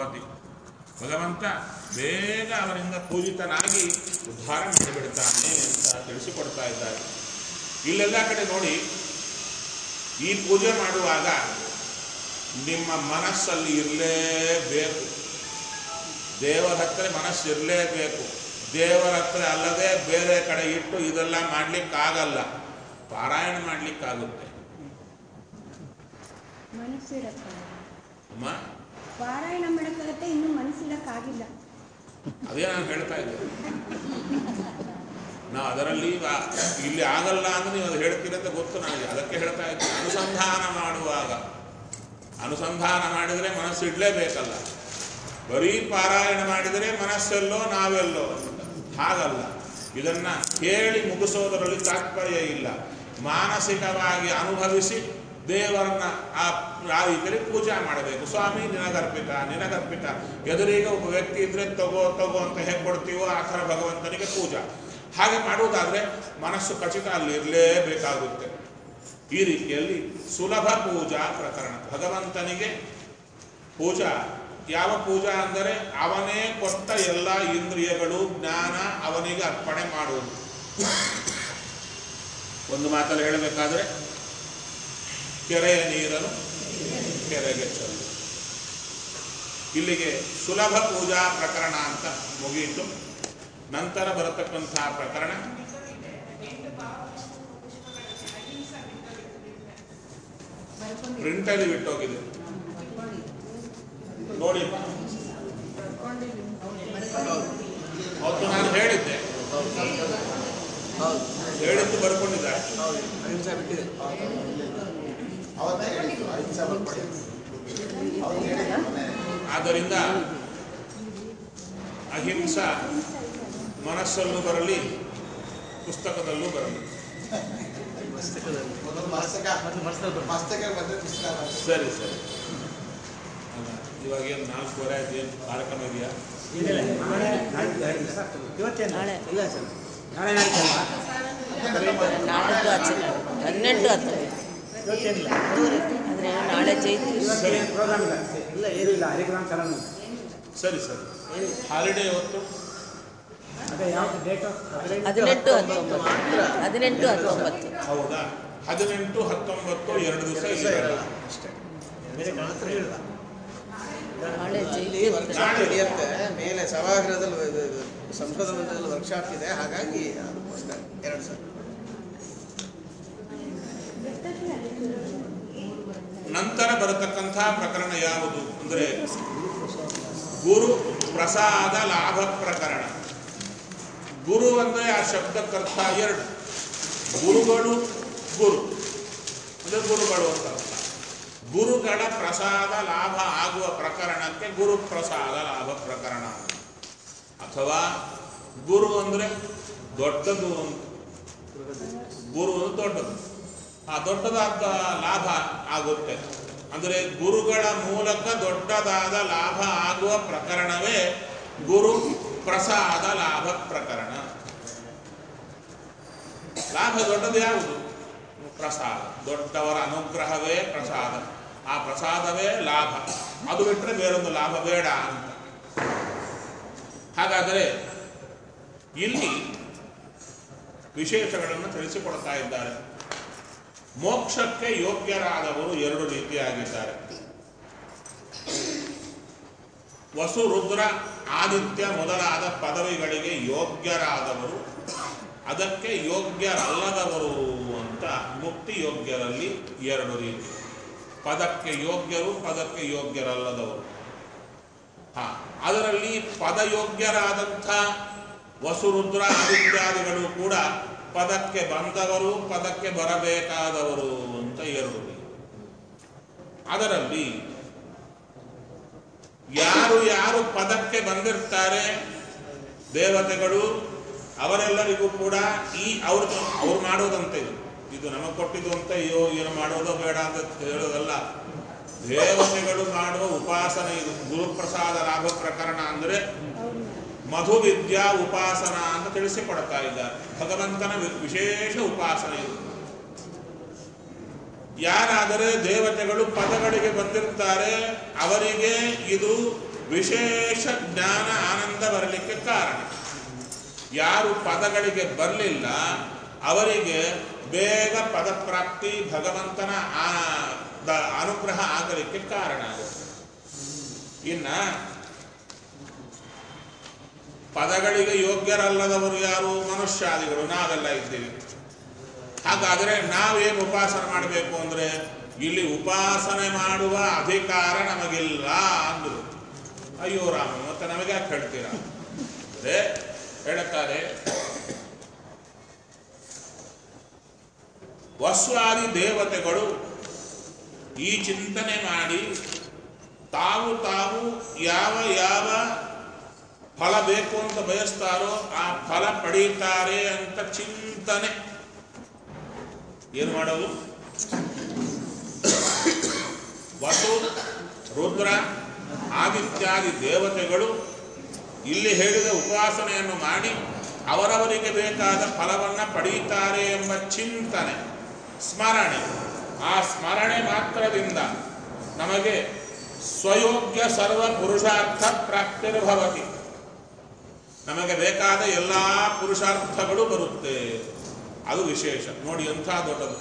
ಭವತಿ ಭಗವಂತ ಬೇಗ ಅವರಿಂದ ಪೂಜಿತನಾಗಿ ಉದ್ಧಾರ ಮಾಡಿಬಿಡ್ತಾನೆ ಅಂತ ತಿಳಿಸಿಕೊಡ್ತಾ ಇದ್ದಾರೆ ಇಲ್ಲೆಲ್ಲ ಕಡೆ ನೋಡಿ ಈ ಪೂಜೆ ಮಾಡುವಾಗ ನಿಮ್ಮ ಮನಸ್ಸಲ್ಲಿ ಇರಲೇಬೇಕು ದೇವರ ಹತ್ರ ಮನಸ್ಸು ಇರಲೇಬೇಕು ದೇವರ ಹತ್ರ ಅಲ್ಲದೆ ಬೇರೆ ಕಡೆ ಇಟ್ಟು ಇದೆಲ್ಲ ಮಾಡ್ಲಿಕ್ಕಾಗಲ್ಲ ಪಾರಾಯಣ ಮಾಡ್ಲಿಕ್ಕಾಗುತ್ತೆ ಮನಸ್ಸಿಡಕ್ಕಾಗಲ್ಲ ಅಮ್ಮ ಪಾರಾಯಣ ಮಾಡಕ್ಕಾಗತ್ತೆ ಇನ್ನು ಮನಸ್ಸಿಡಕ್ಕಾಗಿಲ್ಲ ಅದೇ ನಾನು ಹೇಳ್ತಾ ಇದ್ದೆ ನಾವು ಅದರಲ್ಲಿ ವಾ- ಇಲ್ಲಿ ಆಗಲ್ಲ ಅಂದ್ರೆ ನೀವು ಅದು ಹೇಳ್ತೀರಿ ಅಂತ ಗೊತ್ತು ನನಗೆ ಅದಕ್ಕೆ ಹೇಳ್ತಾ ಇದ್ದೀನಿ ಅನುಸಂಧಾನ ಮಾಡುವಾಗ ಅನುಸಂಧಾನ ಮಾಡಿದರೆ ಮನಸ್ಸು ಇಡಲೇಬೇಕಲ್ಲ ಬರೀ ಪಾರಾಯಣ ಮಾಡಿದರೆ ಮನಸ್ಸೆಲ್ಲೋ ನಾವೆಲ್ಲೋ ಹಾಗಲ್ಲ ಇದನ್ನ ಕೇಳಿ ಮುಗಿಸೋದರಲ್ಲಿ ತಾತ್ಪರ್ಯ ಇಲ್ಲ ಮಾನಸಿಕವಾಗಿ ಅನುಭವಿಸಿ ದೇವರನ್ನ ಆ ಆ ರೀತಿಯಲ್ಲಿ ಪೂಜೆ ಮಾಡಬೇಕು ಸ್ವಾಮಿ ನಿನಗರ್ಪಿತ ನಿನಗರ್ಪಿತ ಎದುರಿಗೆ ಒಬ್ಬ ವ್ಯಕ್ತಿ ಇದ್ರೆ ತಗೋ ತಗೋ ಅಂತ ಹೇಗೆ ಕೊಡ್ತೀವೋ ಆ ಥರ ಭಗವಂತನಿಗೆ ಪೂಜಾ ಹಾಗೆ ಮಾಡುವುದಾದ್ರೆ ಮನಸ್ಸು ಖಚಿತ ಅಲ್ಲಿ ಇರಲೇಬೇಕಾಗುತ್ತೆ ಈ ರೀತಿಯಲ್ಲಿ ಸುಲಭ ಪೂಜಾ ಪ್ರಕರಣ ಭಗವಂತನಿಗೆ ಪೂಜಾ ಯಾವ ಪೂಜಾ ಅಂದರೆ ಅವನೇ ಕೊಟ್ಟ ಎಲ್ಲ ಇಂದ್ರಿಯಗಳು ಜ್ಞಾನ ಅವನಿಗೆ ಅರ್ಪಣೆ ಮಾಡುವುದು ಒಂದು ಮಾತಲ್ಲಿ ಹೇಳಬೇಕಾದ್ರೆ ಕೆರೆಯ ನೀರನ್ನು ಕೆರೆಗೆ ಚೆಲ್ಲು ಇಲ್ಲಿಗೆ ಸುಲಭ ಪೂಜಾ ಪ್ರಕರಣ ಅಂತ ಮುಗಿಯಿತು ನಂತರ ಬರತಕ್ಕಂತಹ ಪ್ರಕರಣ ಪ್ರಿಂಟಲ್ಲಿ ಬಿಟ್ಟೋಗಿದೆ ನೋಡಿ ಅವತ್ತು ನಾನು ಹೇಳಿದ್ದೆ ಹೌದು ಹೇಳಿದ್ದು ಬರ್ಕೊಂಡಿದ್ದಾರೆ ಹೌದು ಅಹಿಂಸೆ ಬಿಟ್ಟಿದೆ ಅವತ್ತೇ ಹೇಳಿದ್ದು ಐದು ಸಾವಿರ ಕೊಡಿ ಅವ್ರು ಹೇಳಿದ್ದು ಮೊನ್ನೆ. ಆದ್ದರಿಂದ ಅಹಿಂಸ ಮನಸ್ಸಲ್ಲೂ ಬರಲಿ ಪುಸ್ತಕದಲ್ಲೂ ಬರಲಿ ಪುಸ್ತಕದಲ್ಲಿ ಮೊದಲು ಮಸ್ತಕ ಮೊದಲು ಮನಸ್ಸಲ್ಲಿ ಮಸ್ತಕ ಬಂದ್ರೆ ಪುಸ್ತಕ ಬರ್ತದೆ. ಸರಿ ಸರಿ ಅಲ್ಲ, ಇವಾಗ ಏನು ನಾಲ್ಕೂವರೆ ಆಯ್ತು ಏನು ಕಾರ್ಯಕ್ರಮ ಇದೆಯಾ ಇವತ್ತೇನು ನಾಳೆ. ಇಲ್ಲ ಸರ್ ನಾಳೆ ನಾಳೆ ನಾಟಕ ಆಚರಣೆ ಹನ್ನೆರಡು ಹತ್ತು ಇವತ್ತೇನಿಲ್ಲ ಆದರೆ ನಾಳೆ ಚೈತ್ರ ಇವತ್ತೇನು ಪ್ರೋಗ್ರಾಮ್ ಇಲ್ಲ ಇಲ್ಲ ಏನೂ ಇಲ್ಲ ಹರಿಗ್ರಾಮ್ ಚಾಲನೆ ಸರಿ ಸರಿ ಹಾಲಿಡೇ ಹೊತ್ತು ಅದೇ ಯಾವ್ದು ಡೇಟು ಹದಿನೆಂಟು ಹತ್ತೊಂಬತ್ತು ಹದಿನೆಂಟು ಹತ್ತೊಂಬತ್ತು ಹೌದಾ ಹದಿನೆಂಟು ಹತ್ತೊಂಬತ್ತು ಎರಡು ದಿವಸ ಇರಲ್ಲ ಅಷ್ಟೇ ಬೇರೆ ಮಾತ್ರ ಹೇಳಿಲ್ಲ ನಾಳೆ ಇಲ್ಲಿ ಚೈತ್ರ ವರ್ಕ್ಶಾಪ್ ನಡೆಯುತ್ತೆ ಮೇಲೆ ಸಭಾಗೃಹದಲ್ಲಿ ಇದು- ಇದು ಸಂಸದ ಮಂದಿರದಲ್ಲಿ ವರ್ಕ್ಶಾಪ್ ಇದೆ ಹಾಗಾಗಿ ಅದಕ್ಕೋಸ್ಕರ ಎರಡು ಸರ್ ನಂತರ ಬರತಕ್ಕಂಥ ಪ್ರಕರಣ ಯಾವುದು ಅಂದರೆ ಗುರು ಪ್ರಸಾದ ಲಾಭ ಪ್ರಕರಣ ಗುರು ಅಂದರೆ ಆ ಶಬ್ದಕ್ಕರ್ಥ ಎರಡು ಗುರುಗಳು ಗುರು ಅಂದರೆ ಗುರುಗಳು ಅಂತ ಅರ್ಥ ಗುರುಗಳ ಪ್ರಸಾದ ಲಾಭ ಆಗುವ ಪ್ರಕರಣಕ್ಕೆ ಗುರು ಪ್ರಸಾದ ಲಾಭ ಪ್ರಕರಣ ಅಥವಾ ಗುರು ಅಂದರೆ ದೊಡ್ಡದು ಅಂತ ಗುರು ಅಂದ್ರೆ ದೊಡ್ಡದು ಆ ದೊಡ್ಡದಾದ ಲಾಭ ಆಗುತ್ತೆ ಅಂದರೆ ಗುರುಗಳ ಮೂಲಕ ದೊಡ್ಡದಾದ ಲಾಭ ಆಗುವ ಪ್ರಕರಣವೇ ಗುರು ಪ್ರಸಾದ ಲಾಭ ಪ್ರಕರಣ ಲಾಭ ದೊಡ್ಡದು ಯಾವುದು ಪ್ರಸಾದ ದೊಡ್ಡವರ ಅನುಗ್ರಹವೇ ಪ್ರಸಾದ ಆ ಪ್ರಸಾದವೇ ಲಾಭ ಅದು ಬಿಟ್ಟರೆ ಬೇರೊಂದು ಲಾಭ ಬೇಡ ಅಂತ ಹಾಗಾದರೆ ಇಲ್ಲಿ ವಿಶೇಷಗಳನ್ನು ತಿಳಿಸಿಕೊಡ್ತಾ ಇದ್ದಾರೆ ಮೋಕ್ಷಕ್ಕೆ ಯೋಗ್ಯರಾದವರು ಎರಡು ರೀತಿಯಾಗಿದ್ದಾರೆ ವಸು ರುದ್ರ ಆದಿತ್ಯ ಮೊದಲಾದ ಪದವಿಗಳಿಗೆ ಯೋಗ್ಯರಾದವರು ಅದಕ್ಕೆ ಯೋಗ್ಯರಲ್ಲದವರು ಅಂತ ಮುಕ್ತಿ ಯೋಗ್ಯರಲ್ಲಿ ಎರಡು ರೀತಿ ಪದಕ್ಕೆ ಯೋಗ್ಯರು ಪದಕ್ಕೆ ಯೋಗ್ಯರಲ್ಲದವರು ಹಾ ಅದರಲ್ಲಿ ಪದಯೋಗ್ಯರಾದಂಥ ವಸುರುದ್ರ ಆದಿತ್ಯಾದಿಗಳು ಕೂಡ ಪದಕ್ಕೆ ಬಂದವರು ಪದಕ್ಕೆ ಬರಬೇಕಾದವರು ಅಂತ ಎರಡು ರೀತಿ ಅದರಲ್ಲಿ ಯಾರು ಯಾರು ಪದಕ್ಕೆ ಬಂದಿರ್ತಾರೆ ದೇವತೆಗಳು ಅವರೆಲ್ಲರಿಗೂ ಕೂಡ ಈ ಅವ್ರ ಅವ್ರು ಮಾಡೋದಂತೆ ಇದು ಇದು ನಮಗೆ ಕೊಟ್ಟಿದ್ದು ಅಂತ ಅಯ್ಯೋ ಏನು ಮಾಡೋದೋ ಬೇಡ ಅಂತ ಹೇಳೋದಲ್ಲ ದೇವತೆಗಳು ಮಾಡುವ ಉಪಾಸನೆ ಇದು ಗುರುಪ್ರಸಾದ ಲಾಭ ಪ್ರಕರಣ ಅಂದರೆ ಮಧು ವಿದ್ಯಾ ಉಪಾಸನ ಅಂತ ತಿಳಿಸಿಕೊಡ್ತಾ ಇದ್ದಾರೆ ಭಗವಂತನ ವಿ- ವಿಶೇಷ ಉಪಾಸನೆ ಇದು ಯಾರಾದರೆ ದೇವತೆಗಳು ಪದಗಳಿಗೆ ಬಂದಿರ್ತಾರೆ ಅವರಿಗೆ ಇದು ವಿಶೇಷ ಜ್ಞಾನ ಆನಂದ ಬರಲಿಕ್ಕೆ ಕಾರಣ ಯಾರು ಪದಗಳಿಗೆ ಬರಲಿಲ್ಲ ಅವರಿಗೆ ಬೇಗ ಪದಪ್ರಾಪ್ತಿ ಭಗವಂತನ ಆ ದ- ಅನುಗ್ರಹ ಆಗಲಿಕ್ಕೆ ಕಾರಣ ಆಗುತ್ತೆ ಇನ್ನ ಪದಗಳಿಗೆ ಯೋಗ್ಯರಲ್ಲದವರು ಯಾರು ಮನುಷ್ಯಾದಿಗಳು ನಾವೆಲ್ಲ ಇದ್ದೀವಿ ಹಾಗಾದರೆ ನಾವೇನು ಉಪಾಸನೆ ಮಾಡಬೇಕು ಅಂದ್ರೆ ಇಲ್ಲಿ ಉಪಾಸನೆ ಮಾಡುವ ಅಧಿಕಾರ ನಮಗಿಲ್ಲ ಅಂದ್ರು ಅಯ್ಯೋ ರಾಮ ಮತ್ತೆ ನಮಗೆ ಯಾಕೆ ಹೇಳ್ತೀರಾ ಅಂದ್ರೆ ಹೇಳುತ್ತಾರೆ ವಸ್ವಾದಿ ದೇವತೆಗಳು ಈ ಚಿಂತನೆ ಮಾಡಿ ತಾವು ತಾವು ಯಾವ ಯಾವ ಫಲ ಬೇಕು ಅಂತ ಬಯಸ್ತಾರೋ ಆ ಫಲ ಪಡೀತಾರೆ ಅಂತ ಚಿಂತನೆ ಏನು ಮಾಡೋದು ವಸು ರುದ್ರ ಆದಿತ್ಯಾದಿ ದೇವತೆಗಳು ಇಲ್ಲಿ ಹೇಳಿದ ಉಪಾಸನೆಯನ್ನು ಮಾಡಿ ಅವರವರಿಗೆ ಬೇಕಾದ ಫಲವನ್ನು ಪಡೆಯುತ್ತಾರೆ ಎಂಬ ಚಿಂತನೆ ಸ್ಮರಣೆ ಆ ಸ್ಮರಣೆ ಮಾತ್ರದಿಂದ ನಮಗೆ ಸ್ವಯೋಗ್ಯ ಸರ್ವ ಪುರುಷಾರ್ಥ ಪ್ರಾಪ್ತಿರ್ಭವತಿ ನಮಗೆ ಬೇಕಾದ ಎಲ್ಲ ಪುರುಷಾರ್ಥಗಳು ಬರುತ್ತೆ ಅದು ವಿಶೇಷ ನೋಡಿ ಎಂಥ ದೊಡ್ಡದು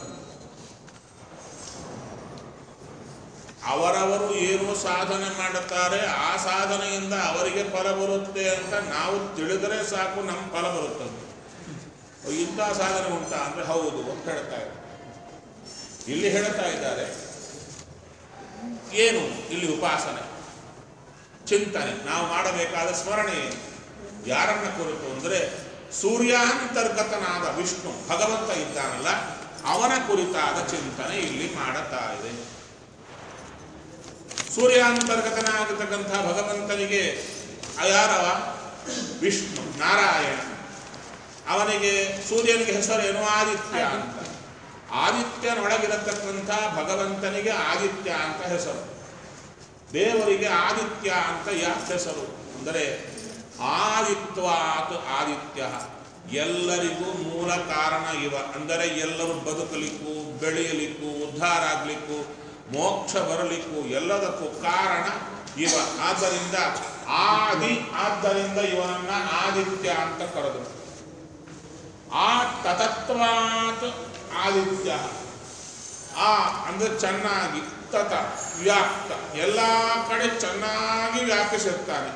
ಅವರವರು ಏನು ಸಾಧನೆ ಮಾಡುತ್ತಾರೆ ಆ ಸಾಧನೆಯಿಂದ ಅವರಿಗೆ ಫಲ ಬರುತ್ತೆ ಅಂತ ನಾವು ತಿಳಿದರೆ ಸಾಕು ನಮ್ಮ ಫಲ ಬರುತ್ತದೆ ಇಂಥ ಸಾಧನೆ ಉಂಟಾ ಅಂದ್ರೆ ಹೌದು ಅಂತ ಹೇಳ್ತಾ ಇದ್ದಾರೆ ಇಲ್ಲಿ ಹೇಳ್ತಾ ಇದ್ದಾರೆ ಏನು ಇಲ್ಲಿ ಉಪಾಸನೆ ಚಿಂತನೆ ನಾವು ಮಾಡಬೇಕಾದ ಸ್ಮರಣೆ ಏನು ಯಾರನ್ನ ಕುರಿತು ಅಂದ್ರೆ ಸೂರ್ಯಾಂತರ್ಗತನಾದ ವಿಷ್ಣು ಭಗವಂತ ಇದ್ದಾನಲ್ಲ ಅವನ ಕುರಿತಾದ ಚಿಂತನೆ ಇಲ್ಲಿ ಮಾಡುತ್ತಾ ಇದೆ ಸೂರ್ಯಾಂತರ್ಗತನಾಗಿರ್ತಕ್ಕಂಥ ಭಗವಂತನಿಗೆ ಯಾರವ ವಿಷ್ಣು ನಾರಾಯಣ ಅವನಿಗೆ ಸೂರ್ಯನಿಗೆ ಹೆಸರೇನು ಆದಿತ್ಯ ಅಂತ ಆದಿತ್ಯನೊಳಗಿರತಕ್ಕಂಥ ಭಗವಂತನಿಗೆ ಆದಿತ್ಯ ಅಂತ ಹೆಸರು ದೇವರಿಗೆ ಆದಿತ್ಯ ಅಂತ ಯಾಕೆ ಹೆಸರು ಅಂದರೆ ಆದಿತ್ವಾತ್ ಆದಿತ್ಯ ಎಲ್ಲರಿಗೂ ಮೂಲ ಕಾರಣ ಇವ ಅಂದರೆ ಎಲ್ಲರೂ ಬದುಕಲಿಕ್ಕೂ ಬೆಳೆಯಲಿಕ್ಕೂ ಉದ್ಧಾರ ಆಗ್ಲಿಕ್ಕೂ ಮೋಕ್ಷ ಬರಲಿಕ್ಕೂ ಎಲ್ಲದಕ್ಕೂ ಕಾರಣ ಇವ ಆದ್ದರಿಂದ ಆದಿ ಆದ್ದರಿಂದ ಇವನನ್ನ ಆದಿತ್ಯ ಅಂತ ಕರೆದರು ಆ ತತತ್ವಾತ್ ಆದಿತ್ಯ ಆ ಅಂದ್ರೆ ಚೆನ್ನಾಗಿ ತತ ವ್ಯಾಪ್ತ ಎಲ್ಲ ಕಡೆ ಚೆನ್ನಾಗಿ ವ್ಯಾಪಿಸಿರ್ತಾನೆ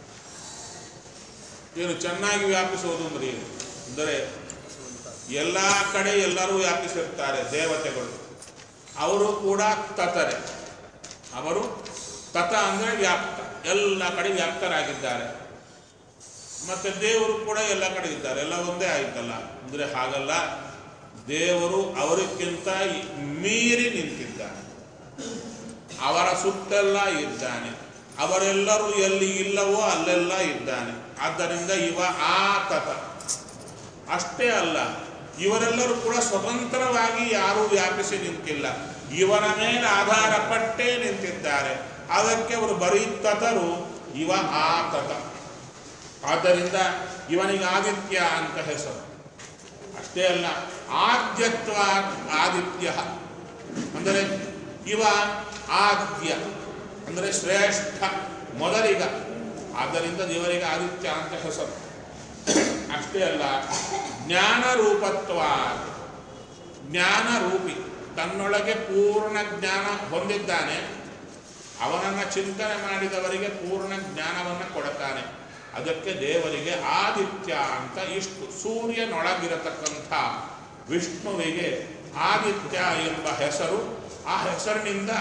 ಏನು ಚೆನ್ನಾಗಿ ವ್ಯಾಪಿಸುವುದು ಅಂದ್ರೆ ಏನು ಅಂದರೆ ಎಲ್ಲ ಕಡೆ ಎಲ್ಲರೂ ವ್ಯಾಪಿಸಿರ್ತಾರೆ ದೇವತೆಗಳು ಅವರು ಕೂಡ ತತರೆ ಅವರು ತತ ಅಂದ್ರೆ ವ್ಯಾಪ್ತ ಎಲ್ಲ ಕಡೆ ವ್ಯಾಪ್ತರಾಗಿದ್ದಾರೆ ಮತ್ತೆ ದೇವರು ಕೂಡ ಎಲ್ಲ ಕಡೆ ಇದ್ದಾರೆ ಎಲ್ಲ ಒಂದೇ ಆಯ್ತಲ್ಲ ಅಂದ್ರೆ ಹಾಗಲ್ಲ ದೇವರು ಅವರಿಗಿಂತ ಮೀರಿ ನಿಂತಿದ್ದಾನೆ ಅವರ ಸುತ್ತೆಲ್ಲ ಇದ್ದಾನೆ ಅವರೆಲ್ಲರೂ ಎಲ್ಲಿ ಇಲ್ಲವೋ ಅಲ್ಲೆಲ್ಲ ಇದ್ದಾನೆ ಆದ್ದರಿಂದ ಇವ ಆತತ ಅಷ್ಟೇ ಅಲ್ಲ ಇವರೆಲ್ಲರೂ ಕೂಡ ಸ್ವತಂತ್ರವಾಗಿ ಯಾರೂ ವ್ಯಾಪಿಸಿ ನಿಂತಿಲ್ಲ ಇವನ ಮೇಲೆ ಆಧಾರ ಪಟ್ಟೇ ನಿಂತಿದ್ದಾರೆ ಅದಕ್ಕೆ ಅವರು ಬರೀ ತತರು ಇವ ಆತತ ಆದ್ದರಿಂದ ಇವನಿಗೆ ಆದಿತ್ಯ ಅಂತ ಹೆಸರು ಅಷ್ಟೇ ಅಲ್ಲ ಆದ್ಯತ್ವ ಆದಿತ್ಯ ಅಂದರೆ ಇವ ಆದ್ಯ ಅಂದರೆ ಶ್ರೇಷ್ಠ ಮೊದಲಿಗ ಆದ್ದರಿಂದ ದೇವರಿಗೆ ಆದಿತ್ಯ ಅಂತ ಹೆಸರು ಅಷ್ಟೇ ಅಲ್ಲ ಜ್ಞಾನ ರೂಪತ್ವ ಜ್ಞಾನ ರೂಪಿ ತನ್ನೊಳಗೆ ಪೂರ್ಣ ಜ್ಞಾನ ಹೊಂದಿದ್ದಾನೆ ಅವನನ್ನ ಚಿಂತನೆ ಮಾಡಿದವರಿಗೆ ಪೂರ್ಣ ಜ್ಞಾನವನ್ನು ಕೊಡುತ್ತಾನೆ ಅದಕ್ಕೆ ದೇವರಿಗೆ ಆದಿತ್ಯ ಅಂತ ಇಷ್ಟು ಸೂರ್ಯನೊಳಗಿರತಕ್ಕಂಥ ವಿಷ್ಣುವಿಗೆ ಆದಿತ್ಯ ಎಂಬ ಹೆಸರು ಆ ಹೆಸರಿನಿಂದ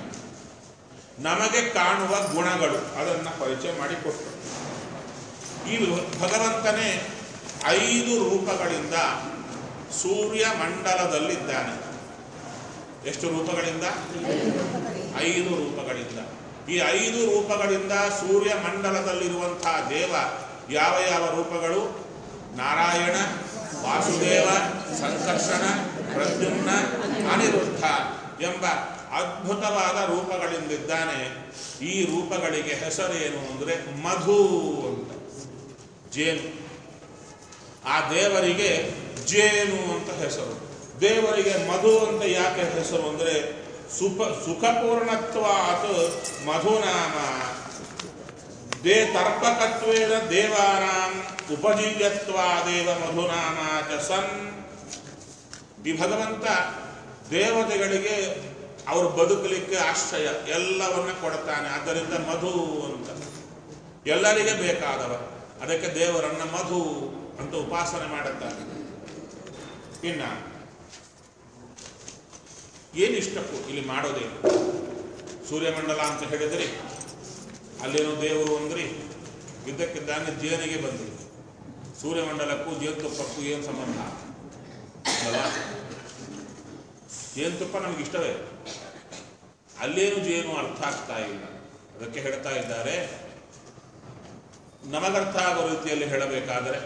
ನಮಗೆ ಕಾಣುವ ಗುಣಗಳು ಅದನ್ನು ಪರಿಚಯ ಮಾಡಿಕೊಟ್ಟರು ಈ ಭಗವಂತನೇ ಐದು ರೂಪಗಳಿಂದ ಸೂರ್ಯ ಮಂಡಲದಲ್ಲಿದ್ದಾನೆ ಎಷ್ಟು ರೂಪಗಳಿಂದ ಐದು ರೂಪಗಳಿಂದ ಈ ಐದು ರೂಪಗಳಿಂದ ಸೂರ್ಯ ಮಂಡಲದಲ್ಲಿರುವಂತಹ ದೇವ ಯಾವ ಯಾವ ರೂಪಗಳು ನಾರಾಯಣ ವಾಸುದೇವ ಸಂಕರ್ಷಣ ಪ್ರದ್ಯುಮ್ನ ಅನಿರುದ್ಧ ಎಂಬ ಅದ್ಭುತವಾದ ರೂಪಗಳಿಂದಿದ್ದಾನೆ ಈ ರೂಪಗಳಿಗೆ ಹೆಸರೇನು ಅಂದರೆ ಮಧು ಅಂತ ಜೇನು ಆ ದೇವರಿಗೆ ಜೇನು ಅಂತ ಹೆಸರು ದೇವರಿಗೆ ಮಧು ಅಂತ ಯಾಕೆ ಹೆಸರು ಅಂದರೆ ಸುಖ ಸುಖಪೂರ್ಣತ್ವಾತ್ ಮಧುನಾಮ ದೇ ತರ್ಪಕತ್ವೇನ ದೇವಾನಾಂ ಉಪಜೀವ್ಯತ್ವಾದೇವ ಮಧುನಾಮಾ ಚ ಸನ್ ಈ ಭಗವಂತ ದೇವತೆಗಳಿಗೆ ಅವರು ಬದುಕಲಿಕ್ಕೆ ಆಶ್ರಯ ಎಲ್ಲವನ್ನ ಕೊಡ್ತಾನೆ ಆದ್ದರಿಂದ ಮಧು ಅಂತ ಎಲ್ಲರಿಗೆ ಬೇಕಾದವ ಅದಕ್ಕೆ ದೇವರನ್ನ ಮಧು ಅಂತ ಉಪಾಸನೆ ಮಾಡುತ್ತಾರೆ ಇನ್ನ ಏನಿಷ್ಟಕ್ಕೂ ಇಲ್ಲಿ ಮಾಡೋದೇನು ಸೂರ್ಯಮಂಡಲ ಅಂತ ಹೇಳಿದ್ರಿ ಅಲ್ಲೇನೋ ದೇವರು ಅಂದ್ರಿ ಇದ್ದಕ್ಕಿದ್ದಾನೆ ಜೇನಿಗೆ ಬಂದ್ರಿ ಸೂರ್ಯಮಂಡಲಕ್ಕೂ ಜೇನುತುಪ್ಪಕ್ಕೂ ಏನು ಸಂಬಂಧ ಅಲ್ಲ ಜೇನುತುಪ್ಪ ನಮ್ಗೆ ಇಷ್ಟವೇ ಅಲ್ಲೇನು ಜೇನು ಅರ್ಥ ಆಗ್ತಾ ಇಲ್ಲ ಅದಕ್ಕೆ ಹೇಳ್ತಾ ಇದ್ದಾರೆ ನಮಗರ್ಥ ಆಗೋ ರೀತಿಯಲ್ಲಿ ಹೇಳಬೇಕಾದರೆ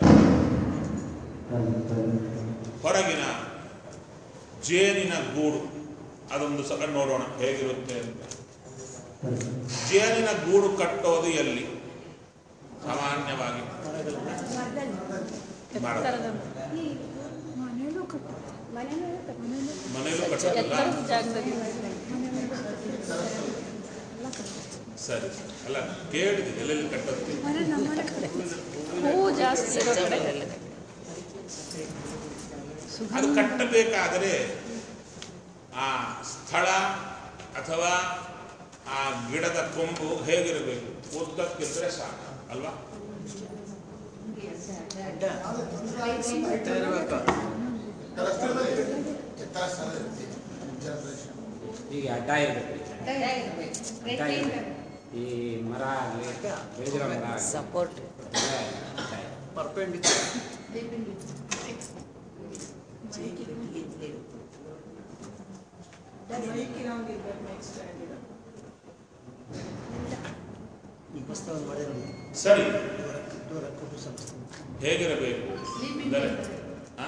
ಹೊರಗಿನ ಜೇನಿನ ಗೂಡು ಅದೊಂದು ಸಲ ನೋಡೋಣ ಹೇಗಿರುತ್ತೆ ಅಂತ ಜೇನಿನ ಗೂಡು ಕಟ್ಟೋದು ಎಲ್ಲಿ ಸಾಮಾನ್ಯವಾಗಿ ಮಾಡೋದು. ಈ ಮನೇಲೂ ಕಟ್ಟ ಮನೇಲೂ ಕಟ್ಟ ಮನೇಲೂ ಕಟ್ಟೋದಿಲ್ಲ ಜಾಗದಲ್ಲಿ ಸರಿ ಅಲ್ಲ ಕೇಳಿದೆ ಎಲ್ಲೆಲ್ಲಿ ಕಟ್ಟೋದು ಮನೆ ನಮ್ಮನೆ ಹೂವು ಜಾಸ್ತಿ ಇರೋ ಕಡೆ ಅದು ಕಟ್ಟಬೇಕಾದರೆ ಆ ಸ್ಥಳ ಅಥವಾ ಆ ಗಿಡದ ಕೊಂಬು ಹೇಗಿರಬೇಕು ಉದ್ದಕ್ಕಿದ್ರೆ ಸಾಕು ಅಲ್ವಾ ಅಡ್ಡ ಅಡ್ಡ ಇರ್ಬೇಕು ಎತ್ತರ ಸ್ಥಳದಲ್ಲಿ ಇರುತ್ತೆ. ಎತ್ತರ ಸ್ಥಳದಲ್ಲಿ ಇರುತ್ತೆ. ಜಲ ಪ್ರದೇಶ. ಈಗ ಅಡ್ಡ ಇರಬೇಕು ಅಡ್ಡ ಇರ್ಬೇಕು. ಈ ಮರ ಆಗಲಿ ಬೆಳೆದಿರೋ ಮರ ಆಗ್ಲಿ, ಸಪೋರ್ಟ್ ಅಡ್ಡ ಇರ್ಬೇಕು. ಪರ್ಪೆಂಡಿಕ್ಯುಲರ್ ಈ ಪುಸ್ತಕ ಮಾಡಿರೋದು ಸರಿ ದೂರ ಕುಟು ಸಂಸ್ಥೆ ಹೇಗಿರಬೇಕು ಅಂದರೆ ಆ?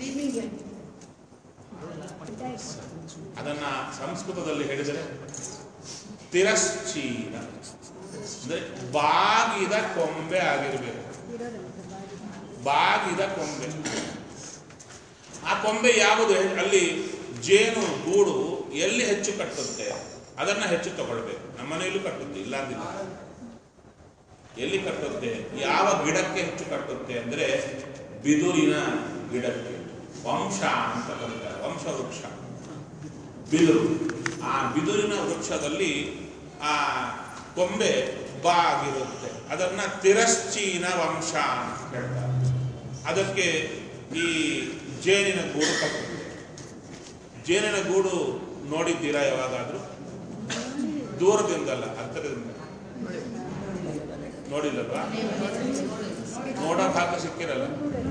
ಅದನ್ನ ಸಂಸ್ಕೃತದಲ್ಲಿ ಹೇಳಿದರೆ ತಿರಶ್ಚೀನ ಅಂದ್ರೆ ಬಾಗಿದ ಕೊಂಬೆ ಆಗಿರಬೇಕು ಬಾಗಿದ ಕೊಂಬೆ ಆ ಕೊಂಬೆ ಯಾವುದು ಅಲ್ಲಿ ಜೇನು ಗೂಡು ಎಲ್ಲಿ ಹೆಚ್ಚು ಕಟ್ಟುತ್ತೆ ಅದನ್ನ ಹೆಚ್ಚು ತಗೊಳ್ಬೇಕು ನಮ್ಮ ಮನೆಯಲ್ಲೂ ಕಟ್ಟುತ್ತೆ ಇಲ್ಲಾಂದಿಲ್ಲ ಎಲ್ಲಿ ಕಟ್ಟುತ್ತೆ ಯಾವ ಗಿಡಕ್ಕೆ ಹೆಚ್ಚು ಕಟ್ಟುತ್ತೆ ಅಂದ್ರೆ ಬಿದುರಿನ ಗಿಡಕ್ಕೆ ವಂಶ ಅಂತ ಕರೀತಾರೆ ವಂಶ ವೃಕ್ಷ ಬಿದುರು ಆ ಬಿದುರಿನ ವೃಕ್ಷದಲ್ಲಿ ಆ ಕೊಂಬೆ ಬಾಗಿರುತ್ತೆ ಅದನ್ನ ತಿರಶ್ಚೀನ ವಂಶ ಅಂತ ಹೇಳ್ತಾರೆ ಅದಕ್ಕೆ ಈ ಜೇನಿನ ಗೂಡು ಕಟ್ಟುತ್ತೆ ಜೇನಿನ ಗೂಡು ನೋಡಿದ್ದೀರಾ ಯಾವಾಗಾದ್ರೂ ದೂರದಿಂದಲ್ಲ ಹತ್ತಿರದಿಂದ ನೋಡಿಲ್ಲಲ್ವಾ ನೋಡೋ ಭಾಗ ಸಿಕ್ಕಿರಲ್ಲ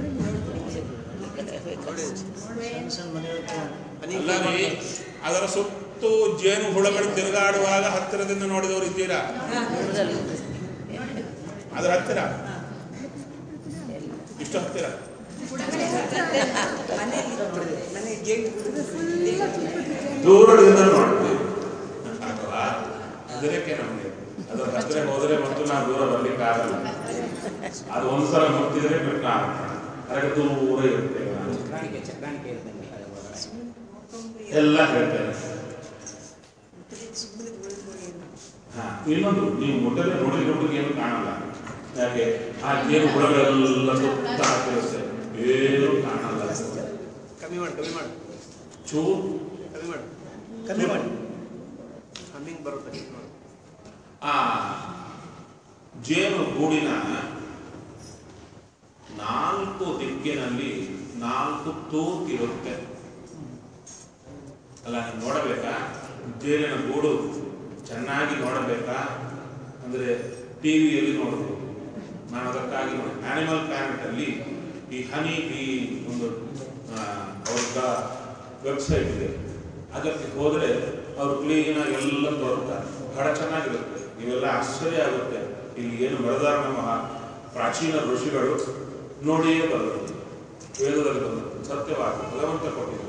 ನೋಡಿ ಸಣ್ಣ ಸಣ್ಣ ಮನೆಯವ್ರು ಹನಿ ಅಲ್ಲ ರೀ ಅದರ ಸುತ್ತು ಜೇನು ಹುಳಗಳು ತಿರುಗಾಡುವಾಗ ಹತ್ತಿರದಿಂದ ನೋಡಿದವರು ಇದ್ದೀರಾ ದೂರದಲ್ಲಿ ಅದರ ಹತ್ತಿರ ಇಷ್ಟು ಹತ್ತಿರ ದೂರದಿಂದ ನೋಡ್ತೀವಿ ಅಥವಾ ಅದಕ್ಕೆ ನಮಗೆ ಅದರ ಹತ್ತಿರ ಹೋದರೆ ಮತ್ತು ನಾವು ದೂರ ಬರ್ಲಿಕ್ಕೆ ಆಗಲ್ಲ ಅದು ಒಂದ್ಸಲ ಮುಟ್ಟಿದ್ರೆ ಬಿಟ್ಟು ಅದಕ್ಕೆ ದೂರ ಇರುತ್ತೆ ಚಕ್ರಾಣಿಕೆ ಚಕ್ರಾಣಿಕೆ ಇದ್ದಂಗೆ ಅದು ಒಳಗಡೆ. ಎಲ್ಲ ಹೇಳ್ತೇನೆ ಹಾ, ಇನ್ನೊಂದು ನೀವು ಮೊದಲೇ ನೋಡಿದ ಹುಡುಗಿ ಏನು ಕಾಣಲ್ಲ ಯಾಕೆ ಆ ಜೇನು ಹುಳಗಳೆಲ್ಲ ಸುತ್ತ ಹಾಕಿರುತ್ತೆ ಏನು ಕಾಣಲ್ಲ ಕಮ್ಮಿ ಮಾಡಿ ಕಮ್ಮಿ ಮಾಡಿ ಚೂ ಕಮ್ಮಿ ಮಾಡಿ ಕಮ್ಮಿ ಮಾಡಿ ಹಮ್ಮಿಂಗ್ ಬರುತ್ತೆ ನೋಡಿ. ಆ ಜೇನು ಗೂಡಿನ ನಾಲ್ಕು ದಿಕ್ಕಿನಲ್ಲಿ ನಾಲ್ಕು ತೂತಿರುತ್ತೆ ಅಲ್ಲ ನೀವು ನೋಡಬೇಕಾ ಜೇನಿನ ಗೂಡು ಚೆನ್ನಾಗಿ ನೋಡಬೇಕಾ ಅಂದ್ರೆ ಟಿವಿಯಲ್ಲಿ ನೋಡಬಹುದು ನಾನು ಅದಕ್ಕಾಗಿ ನೋಡಿ ಆನಿಮಲ್ ಪ್ಲಾನೆಟ್ ಅಲ್ಲಿ ಈ ಹನಿ ಈ ಒಂದು ಆ, ಅವ್ರದ ವೆಬ್ಸೈಟ್ ಇದೆ ಅದಕ್ಕೆ ಹೋದ್ರೆ ಅವರು ಕ್ಲೀನ್ ಆಗಿ ಎಲ್ಲ ತೋರ್ತಾರೆ ಬಹಳ ಚೆನ್ನಾಗಿರುತ್ತೆ ಇವೆಲ್ಲ ಆಶ್ಚರ್ಯ ಆಗುತ್ತೆ ಇಲ್ಲಿ ಏನು ಬರೆದಾರ ನಮ್ಮ ಪ್ರಾಚೀನ ಋಷಿಗಳು ನೋಡಿಯೇ ಬರೆದರು ವೇದದಲ್ಲಿ ಬಂದರು ಸತ್ಯವಾಗಿ ಭಗವಂತ ಕೊಟ್ಟಿದ್ದು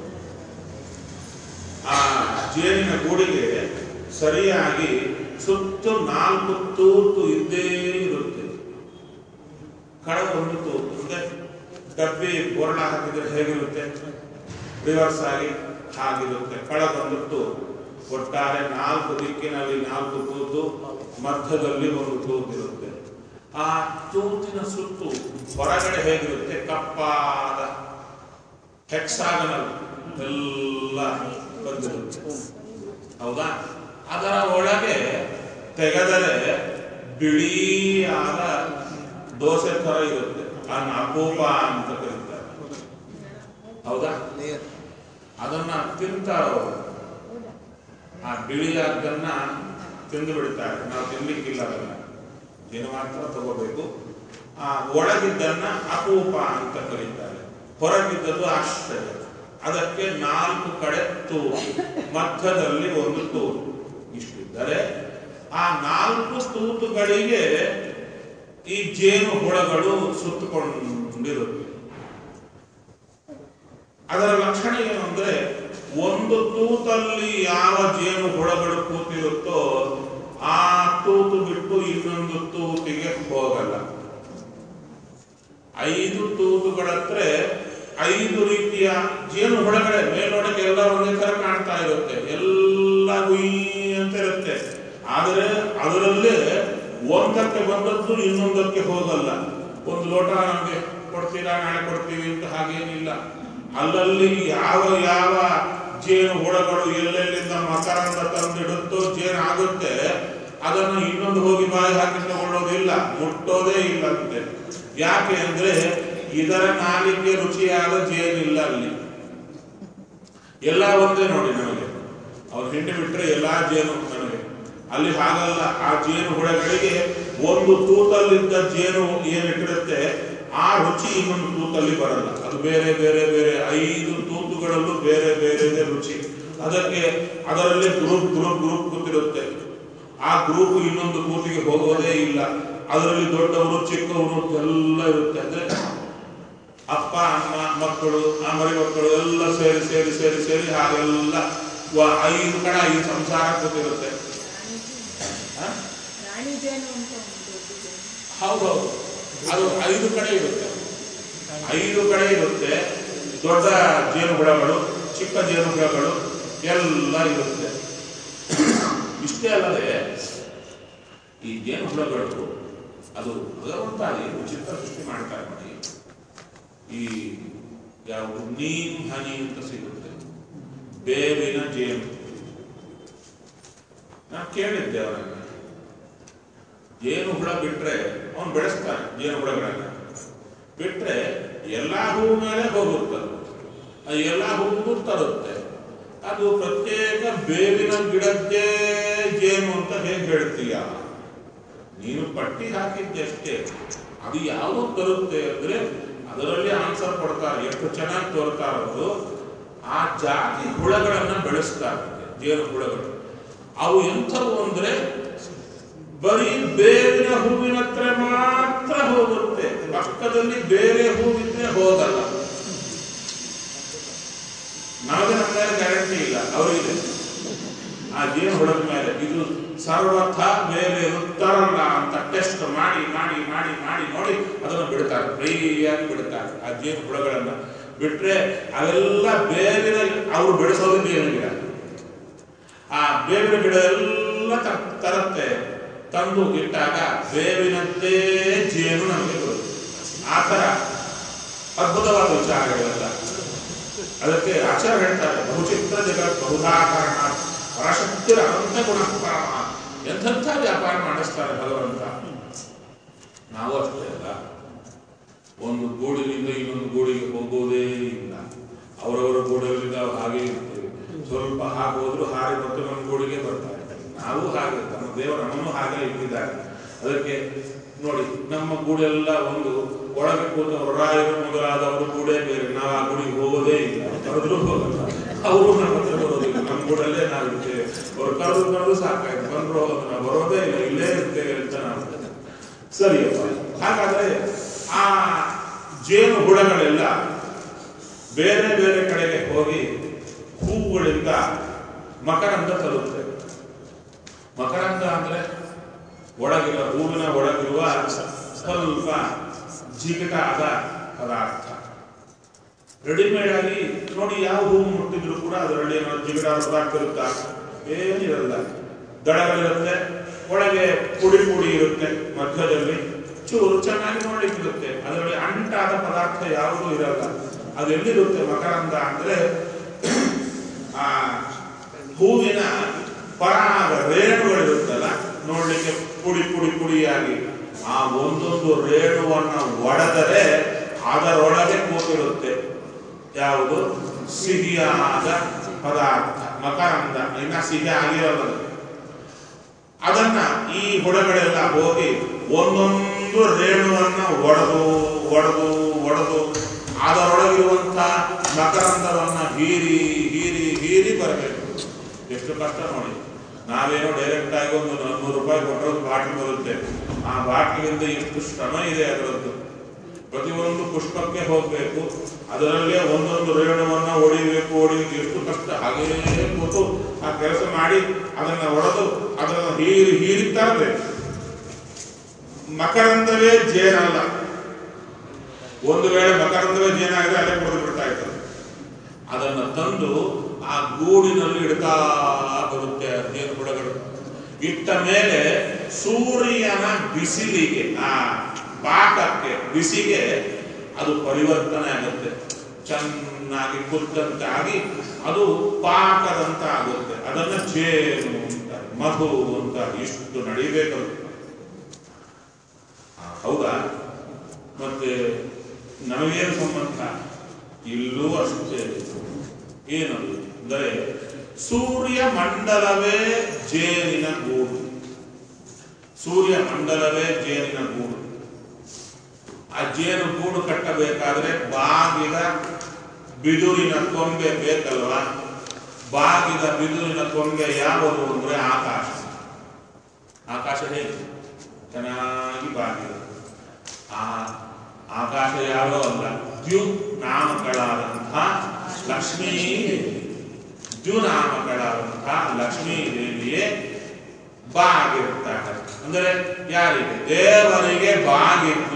ಆ ಜೇನಿನ ಗೂಡಿಗೆ ಸರಿಯಾಗಿ ಸುತ್ತು ನಾಲ್ಕು ತೂತು ಇದ್ದೇ ಇರುತ್ತೆ ಕಡಗ ಒಂದು ತೂತು ಅಂದ್ರೆ ಡಬ್ಬಿ ಬೋರ್ಣ ಹಾಕಿದ್ರೆ ಹೇಗಿರುತ್ತೆ ರಿವರ್ಸ್ ಆಗಿ ಹಾಗಿರುತ್ತೆ ಕಳಗೊಂದಿಟ್ಟು ಒಟ್ಟಾರೆ ನಾಲ್ಕು ದಿಕ್ಕಿನಲ್ಲಿ ನಾಲ್ಕು ತೂತು ಮಧ್ಯದಲ್ಲಿ ಒಂದು ತೂತು ಇರುತ್ತೆ ಆ ತೂತಿನ ಸುತ್ತು ಹೊರಗಡೆ ಹೇಗಿರುತ್ತೆ ಕಪ್ಪಾದ ಹೆಕ್ಸಾಗನಲ್ ಎಲ್ಲ ಬಂದಿರುತ್ತೆ ಹೌದಾ ಅದರ ಒಳಗೆ ತೆಗೆದರೆ ಬಿಳಿಯಾದ ದೋಸೆ ತರ ಇರುತ್ತೆ ಆ ಅಪೂಪ ಅಂತ ಕರೀತಾರೆ ಹೌದಾ ಲೇಯರ್ ಅದನ್ನ ತಿಂತಾರ ಅವರು ಆ ಬಿಳಿಯಾದ್ದನ್ನ ತಿಂದು ಬಿಡ್ತಾರೆ ನಾವು ತಿನ್ಲಿಕ್ಕಿಲ್ಲ ಅದನ್ನ ಏನು ಮಾತ್ರ ತಗೋಬೇಕು ಆ ಒಳಗಿದ್ದನ್ನ ಅಪೂಪ ಅಂತ ಕರೀತಾರೆ ಹೊರಗಿದ್ದದ್ದು ಆಶ್ಚರ್ಯ ಅದಕ್ಕೆ ನಾಲ್ಕು ಕಡೆ ತೂರು ಮಧ್ಯದಲ್ಲಿ ಒಂದು ತೂರು ಇಷ್ಟಿದ್ದರೆ ಆ ನಾಲ್ಕು ತೂತುಗಳಿಗೆ ಈ ಜೇನು ಹುಳಗಳು ಸುತ್ತಕೊಂಡಿರುತ್ತೆ ಅದರ ಲಕ್ಷಣ ಏನು ಅಂದ್ರೆ ಒಂದು ತೂತಲ್ಲಿ ಯಾವ ಜೇನು ಹುಳಗಳು ಕೂತಿರುತ್ತೋ ಆ ತೂತು ಬಿಟ್ಟು ಇನ್ನೊಂದು ತೂತಿಗೆ ಹೋಗಲ್ಲ ಐದು ತೂತುಗಳತ್ರ ಐದು ರೀತಿಯ ಜೇನು ಹುಳಗಳೇ ಮೇಲ್ನೋಟಕ್ಕೆ ಎಲ್ಲ ಒಂದೇ ತರ ಕಾಣ್ತಾ ಇರುತ್ತೆ ಎಲ್ಲ ಗುಯ್ ಅಂತ ಇರುತ್ತೆ ಆದರೆ ಅದರಲ್ಲೇ ಒಂದಕ್ಕೆ ಬಂದದ್ದು ಇನ್ನೊಂದಕ್ಕೆ ಹೋಗಲ್ಲ ಒಂದು ಲೋಟ ನಮಗೆ ಕೊಡ್ತೀರಾ ನಾಳೆ ಕೊಡ್ತೀವಿ ಅಂತ ಹಾಗೇನಿಲ್ಲ ಅಲ್ಲಲ್ಲಿ ಯಾವ ಯಾವ ಜೇನು ಹುಳಗಳು ಎಲ್ಲೆಲ್ಲಿಂದ ಮಕರಂದ ತಂದಿಡುತ್ತೋ ಜೇನು ಆಗುತ್ತೆ ಅದನ್ನು ಇನ್ನೊಂದು ಹೋಗಿ ಬಾಯಿ ಹಾಕಿ ತಗೊಳ್ಳೋದಿಲ್ಲ ಮುಟ್ಟೋದೇ ಇಲ್ಲಂತೆ ಯಾಕೆ ಅಂದ್ರೆ ಇದರ ನಾಲಿಗೆ ರುಚಿಯಾದ ಜೇನಿಲ್ಲ ಅಲ್ಲಿ ಎಲ್ಲ ಒಂದೇ ನೋಡಿ ನಮಗೆ ಅವ್ರು ಹಿಂಡಿ ಬಿಟ್ರೆ ಎಲ್ಲಾ ಜೇನು ನನಗೆ ಅಲ್ಲಿ ಹಾಗಲ್ಲ ಆ ಜೇನು ಹುಳಗಳಿಗೆ ಒಂದು ತೂತಲ್ಲಿದ್ದ ಜೇನು ಏನಿಟ್ಟಿರುತ್ತೆ ಆ ರುಚಿ ಇನ್ನೊಂದು ತೂತಲ್ಲಿ ಬರಲ್ಲ ಅದು ಬೇರೆ ಬೇರೆ ಬೇರೆ ಐದು ತೂತುಗಳಲ್ಲೂ ಬೇರೆ ಬೇರೆ ರುಚಿ ಅದಕ್ಕೆ ಅದರಲ್ಲಿ ಗ್ರೂಪ್ ಗ್ರೂಪ್ ಗ್ರೂಪ್ ಕೂತಿರುತ್ತೆ ಆ ಗ್ರೂಪ್ ಇನ್ನೊಂದು ಕೂತಿಗೆ ಹೋಗೋದೇ ಇಲ್ಲ ಅದರಲ್ಲಿ ದೊಡ್ಡವರು ಚಿಕ್ಕವರು ಎಲ್ಲ ಇರುತ್ತೆ ಅಂದ್ರೆ ಅಪ್ಪ ಅಮ್ಮ ಮಕ್ಕಳು ಆ ಮರಿ ಮಕ್ಕಳು ಎಲ್ಲ ಸೇರಿ ಸೇರಿ ಸೇರಿ ಸೇರಿ ಹಾಗೆಲ್ಲ ವ- ಐದು ಕಡೆ ಐದು ಸಂಸಾರ ಕೂತಿರುತ್ತೆ ಹ? ರಾಣಿ ಜೇನು ಅಂತ ಒಂದು ದೊಡ್ಡದು. ಹೌದೌದು ಅದು ಐದು ಕಡೆ ಇರುತ್ತೆ ಐದು ಕಡೆ ಇರುತ್ತೆ ದೊಡ್ಡ ಜೇನು ಹುಳಗಳು ಚಿಕ್ಕ ಜೇನು ಹುಳಗಳು ಎಲ್ಲ ಇರುತ್ತೆ ಇಷ್ಟೇ ಅಲ್ಲದೆ ಈ ಜೇನು ಹುಳಗಳು ಅದು ಭಗವಂತಾಗಿ ವಿಚಿತ್ರ ಸೃಷ್ಟಿ ಮಾಡ್ತಾರೆ ನೋಡಿ ಈ ಯಾವ ನೀಮ್ ಹನಿ ಅಂತ ಸಿಗುತ್ತೆ ಬೇವಿನ ಜೇನು ನಾ ಕೇಳಿದ್ದೆ ಅವರನ್ನ ಜೇನು ಹುಳ ಬಿಟ್ರೆ ಅವನು ಬೆಳೆಸ್ತಾನೆ ಜೇನು ಹುಳಗಳನ್ನ ಬಿಟ್ರೆ ಎಲ್ಲಾ ಹೂವು ಮೇಲೆ ಹೋಗುತ್ತದೆ ಅದು ಎಲ್ಲಾ ಹೂವು ತರುತ್ತೆ ಅದು ಪ್ರತ್ಯೇಕ ಬೇವಿನ ಗಿಡದ್ದೇ ಜೇನು ಅಂತ ಹೇಗೆ ಹೇಳ್ತೀಯ ನೀನು ಪಟ್ಟಿ ಹಾಕಿದ್ದಷ್ಟೇ ಅದು ಯಾವುದು ತರುತ್ತೆ ಅಂದ್ರೆ ಅದರಲ್ಲಿ ಆನ್ಸರ್ ಕೊಡ್ತಾರೆ ಎಷ್ಟು ಚೆನ್ನಾಗಿ ತೋರ್ತಾರೆ ಅವರು ಆ ಜಾತಿ ಹುಳಗಳನ್ನ ಬೆಳೆಸ್ತಾರೆ ಜೇನು ಹುಳಗಳು ಅವು ಎಂಥವು ಅಂದ್ರೆ ಬರೀ ಬೇವಿನ ಹೂವಿನ ಹತ್ರ ಮಾತ್ರ ಹೋಗುತ್ತೆ ಪಕ್ಕದಲ್ಲಿ ಬೇರೆ ಹೂವಿದ್ರೆ ಹೋಗಲ್ಲ ನಮಗೆ ನಮ್ಮ ಮೇಲೆ ಗ್ಯಾರಂಟಿ ಇಲ್ಲ ಅವರಿಗೆ ಆ ಜೇನು ಹುಳದ ಮೇಲೆ ಇದು ಸರ್ವಥ ಬೇರೆ ತರಲ್ಲ ಅಂತ ಟೆಸ್ಟ್ ಮಾಡಿ ಮಾಡಿ ಮಾಡಿ ಮಾಡಿ ನೋಡಿ ಅದನ್ನು ಬಿಡ್ತಾರೆ ಫ್ರೀಯಾಗಿ ಬಿಡ್ತಾರೆ ಆ ಜೇನು ಹುಳಗಳನ್ನ ಬಿಟ್ರೆ ಅವೆಲ್ಲ ಬೇವಿನ ಅವರು ಬೆಳೆಸೋದು ಬೇವಿನ ಗಿಡ ಆ ಬೇವಿನ ಗಿಡ ಎಲ್ಲ ತ- ತರುತ್ತೆ ತಂದು ಇಟ್ಟಾಗ ಬೇವಿನದ್ದೇ ಜೇನು ನಮಗೆ ಬರುತ್ತೆ ಆ ಥರ ಅದ್ಭುತವಾದ ವಿಚಾರಗಳೆಲ್ಲ ಅದಕ್ಕೆ ಆಚಾರ್ಯ ಹೇಳ್ತಾರೆ ಬಹುಚಿತ್ರ ಜಗತ್ ಬಹುಧಾಕರಣ ಪರಶಕ್ತಿರ ಅನಂತ ಗುಣ ಪರಮ ಎಂಥೆಂಥ ವ್ಯಾಪಾರ ಮಾಡಿಸ್ತಾರೆ ಭಗವಂತ ನಾವು ಅಷ್ಟೇ ಅಲ್ಲ ಒಂದು ಗೂಡಿನಿಂದ ಇನ್ನೊಂದು ಗೂಡಿಗೆ ಹೋಗೋದೇ ಇಲ್ಲ ಅವರವರ ಗೂಡಲ್ಲಿಂದ ನಾವು ಹಾಗೆ ಇರ್ತೇವೆ ಸ್ವಲ್ಪ ಹಾಗೆ ಹೋದ್ರು ಹಾಗೆ ಮತ್ತು ನಮ್ಮ ಗೂಡಿಗೆ ಬರ್ತಾರೆ ನಾವು ಹಾಗೆ ನಮ್ಮ ದೇವರು ನಮ್ಮನ್ನು ಹಾಗೆ ಇಟ್ಟಿದ್ದಾರೆ ಅದಕ್ಕೆ ನೋಡಿ ನಮ್ಮ ಗೂಡೆಲ್ಲ ಒಂದು ಒಳಗೆ ಕೂತ ಹೊರಾಯರು ಮೊದಲಾದವರು ಗೂಡೇ ಬೇರೆ ನಾವು ಆ ಗುಡಿಗೆ ಹೋಗೋದೇ ಇಲ್ಲ ಕರೆದ್ರು ಹೋಗಲ್ಲ ಅವರು ನಮ್ಮ ಹತ್ರ ಬರೋದಿಲ್ಲ ನಮ್ಮ ಗೂಡಲ್ಲೇ ನಾವು ಇರ್ತೇವೆ ಅವ್ರು ಕರೆದು ಕರೆದು ಸಾಕಾಯ್ತು ಬಂದ್ರು ಹೋಗೋದು ನಾವು ಬರೋದೇ ಇಲ್ಲ ಇಲ್ಲೇ ಇರ್ತೇವೆ ಅಂತ ನಾವು ಸರಿಯಪ್ಪ ಹಾಗಾದ್ರೆ ಆ ಜೇನು ಹುಳಗಳೆಲ್ಲ ಬೇರೆ ಬೇರೆ ಕಡೆಗೆ ಹೋಗಿ ಹೂವುಗಳಿಂದ ಮಕರಂದ ತರುತ್ತೆ ಮಕರಂದ ಅಂದ್ರೆ ಒಳಗಿರುವ ಹೂವಿನ ಒಳಗಿರುವ ಸ್ವಲ್ಪ ಜಿಗಟಾದ ಪದಾರ್ಥ ರೆಡಿಮೇಡ್ ಆಗಿ ನೋಡಿ ಯಾವ ಹೂವು ಮುಟ್ಟಿದ್ರು ಕೂಡ ಅದರಲ್ಲಿ ಏನೋ ಜಿಗಟಾದ ಪದಾರ್ಥ ಇರುತ್ತಾ ಏನಿರಲ್ಲ ದಡಗಳಿರುತ್ತೆ ಒಳಗೆ ಪುಡಿ ಪುಡಿ ಇರುತ್ತೆ ಮಧ್ಯದಲ್ಲಿ ಚೂರು ಚೆನ್ನಾಗಿ ನೋಡ್ಲಿಕ್ಕಿರುತ್ತೆ ಅದರಲ್ಲಿ ಅಂಟಾದ ಪದಾರ್ಥ ಯಾವುದೂ ಇರಲ್ಲ ಅದು ಎಲ್ಲಿರುತ್ತೆ ಮಕರಂದ ಅಂದ್ರೆ ಆ ಹೂವಿನ ಪರಾಗ ರೇಣುಗಳಿರುತ್ತಲ್ಲ ನೋಡ್ಲಿಕ್ಕೆ ಪುಡಿ ಪುಡಿ ಪುಡಿಯಾಗಿ ಆ ಒಂದೊಂದು ರೇಣುವನ್ನ ಒಡೆದರೆ ಅದರೊಳಗೆ ಕೂತಿರುತ್ತೆ ಯಾವುದು ಸಿಹಿಯಾದ ಪದಾರ್ಥ ಮಕರಂದ ಇನ್ನ ಸಿಹಿ ಆಗಿರೋದು ಅದನ್ನ ಈ ಹುಳಗಳೆಲ್ಲ ಹೋಗಿ ಒಂದೊಂದು ರೇಣುವನ್ನ ಒಡೆದು ಒಡೆದು ಒಡೆದು ಅದರೊಳಗಿರುವಂತ ಮಕರಂದವನ್ನ ಹೀರಿ ಹೀರಿ ಹೀರಿ ಬರಬೇಕು ಎಷ್ಟು ಕಷ್ಟ ನೋಡಿ ನಾವೇನೋ ಡೈರೆಕ್ಟ್ ಆಗಿ ಒಂದು ನೂರು ರೂಪಾಯಿ ಕೊಟ್ಟರೆ ಒಂದು ಬಾಟ್ಲಿ ಬರುತ್ತೆ ಆ ಬಾಟ್ಲಿಯಿಂದ ಎಷ್ಟು ಶ್ರಮ ಇದೆ ಅದರದ್ದು ಪ್ರತಿಯೊಂದು ಪುಷ್ಪಕ್ಕೆ ಹೋಗಬೇಕು ಅದರಲ್ಲೇ ಒಂದೊಂದು ರೇಣುವನ್ನ ಹೊಡಿಬೇಕು ಹೊಡಿಬೇಕು ಎಷ್ಟು ಕಷ್ಟ ಹಾಗೇ ಕೂತು ಆ ಕೆಲಸ ಮಾಡಿ ಅದನ್ನ ಒಡೆದು ಅದನ್ನ ಹೀರಿ ಹೀರಿ ತರಬೇಕು ಮಕರಂದವೇ ಜೇನಲ್ಲ ಒಂದು ವೇಳೆ ಮಕರಂದವೇ ಜೇನಾಗಿದೆ ಅಲ್ಲೇ ಕುಡಿದು ಬಿಡ್ತಾ ಇರ್ತದೆ ಅದನ್ನ ತಂದು ಆ ಗೂಡಿನಲ್ಲಿ ಇಡ್ತಾ ಬರುತ್ತೆ ಆ ಜೇನು ಹುಳಗಳು ಇಟ್ಟ ಮೇಲೆ ಸೂರ್ಯನ ಬಿಸಿಲಿಗೆ ಆ ಪಾಕಕ್ಕೆ ಬಿಸಿಗೆ ಅದು ಪರಿವರ್ತನೆ ಆಗುತ್ತೆ ಚೆನ್ನಾಗಿ ಕುದ್ದಂತಾಗಿ ಅದು ಪಾಕದಂತ ಆಗುತ್ತೆ ಅದನ್ನ ಜೇನು ಅಂತ ಮಧು ಅಂತ ಇಷ್ಟು ನಡಿಬೇಕದು ಆ, ಹೌದಾ ಮತ್ತೆ ನಮಗೇನು ಸಂಬಂಧ ಇಲ್ಲೂ ಅಷ್ಟೇ ಏನದು ಅಂದರೆ ಸೂರ್ಯ ಮಂಡಲವೇ ಜೇನಿನ ಗೂಡು ಸೂರ್ಯ ಮಂಡಲವೇ ಜೇನಿನ ಗೂಡು ಆ ಜೇನು ಗೂಡು ಕಟ್ಟಬೇಕಾದ್ರೆ ಬಾಗಿದ ಬಿದುರಿನ ಕೊಂಬೆ ಬೇಕಲ್ವಾ ಬಾಗಿದ ಬಿದುರಿನ ಕೊಂಬೆ ಯಾವುದು ಅಂದ್ರೆ ಆಕಾಶ ಆಕಾಶ ಹೇಗೆ ಚೆನ್ನಾಗಿ ಬಾಗಿದೆ ಆ ಆಕಾಶ ಯಾರೋ ಅಲ್ಲ ದ್ಯು ನಾಮಗಳಾದಂತಹ ಲಕ್ಷ್ಮೀ ದೇವಿ ದ್ಯು ನಾಮಗಳಾದಂತಹ ಲಕ್ಷ್ಮೀ ದೇವಿಯೇ ಬಾಗಿರ್ತಾರೆ ಅಂದರೆ ಯಾರಿಗೆ ದೇವರಿಗೆ ಬಾಗಿತ್ತು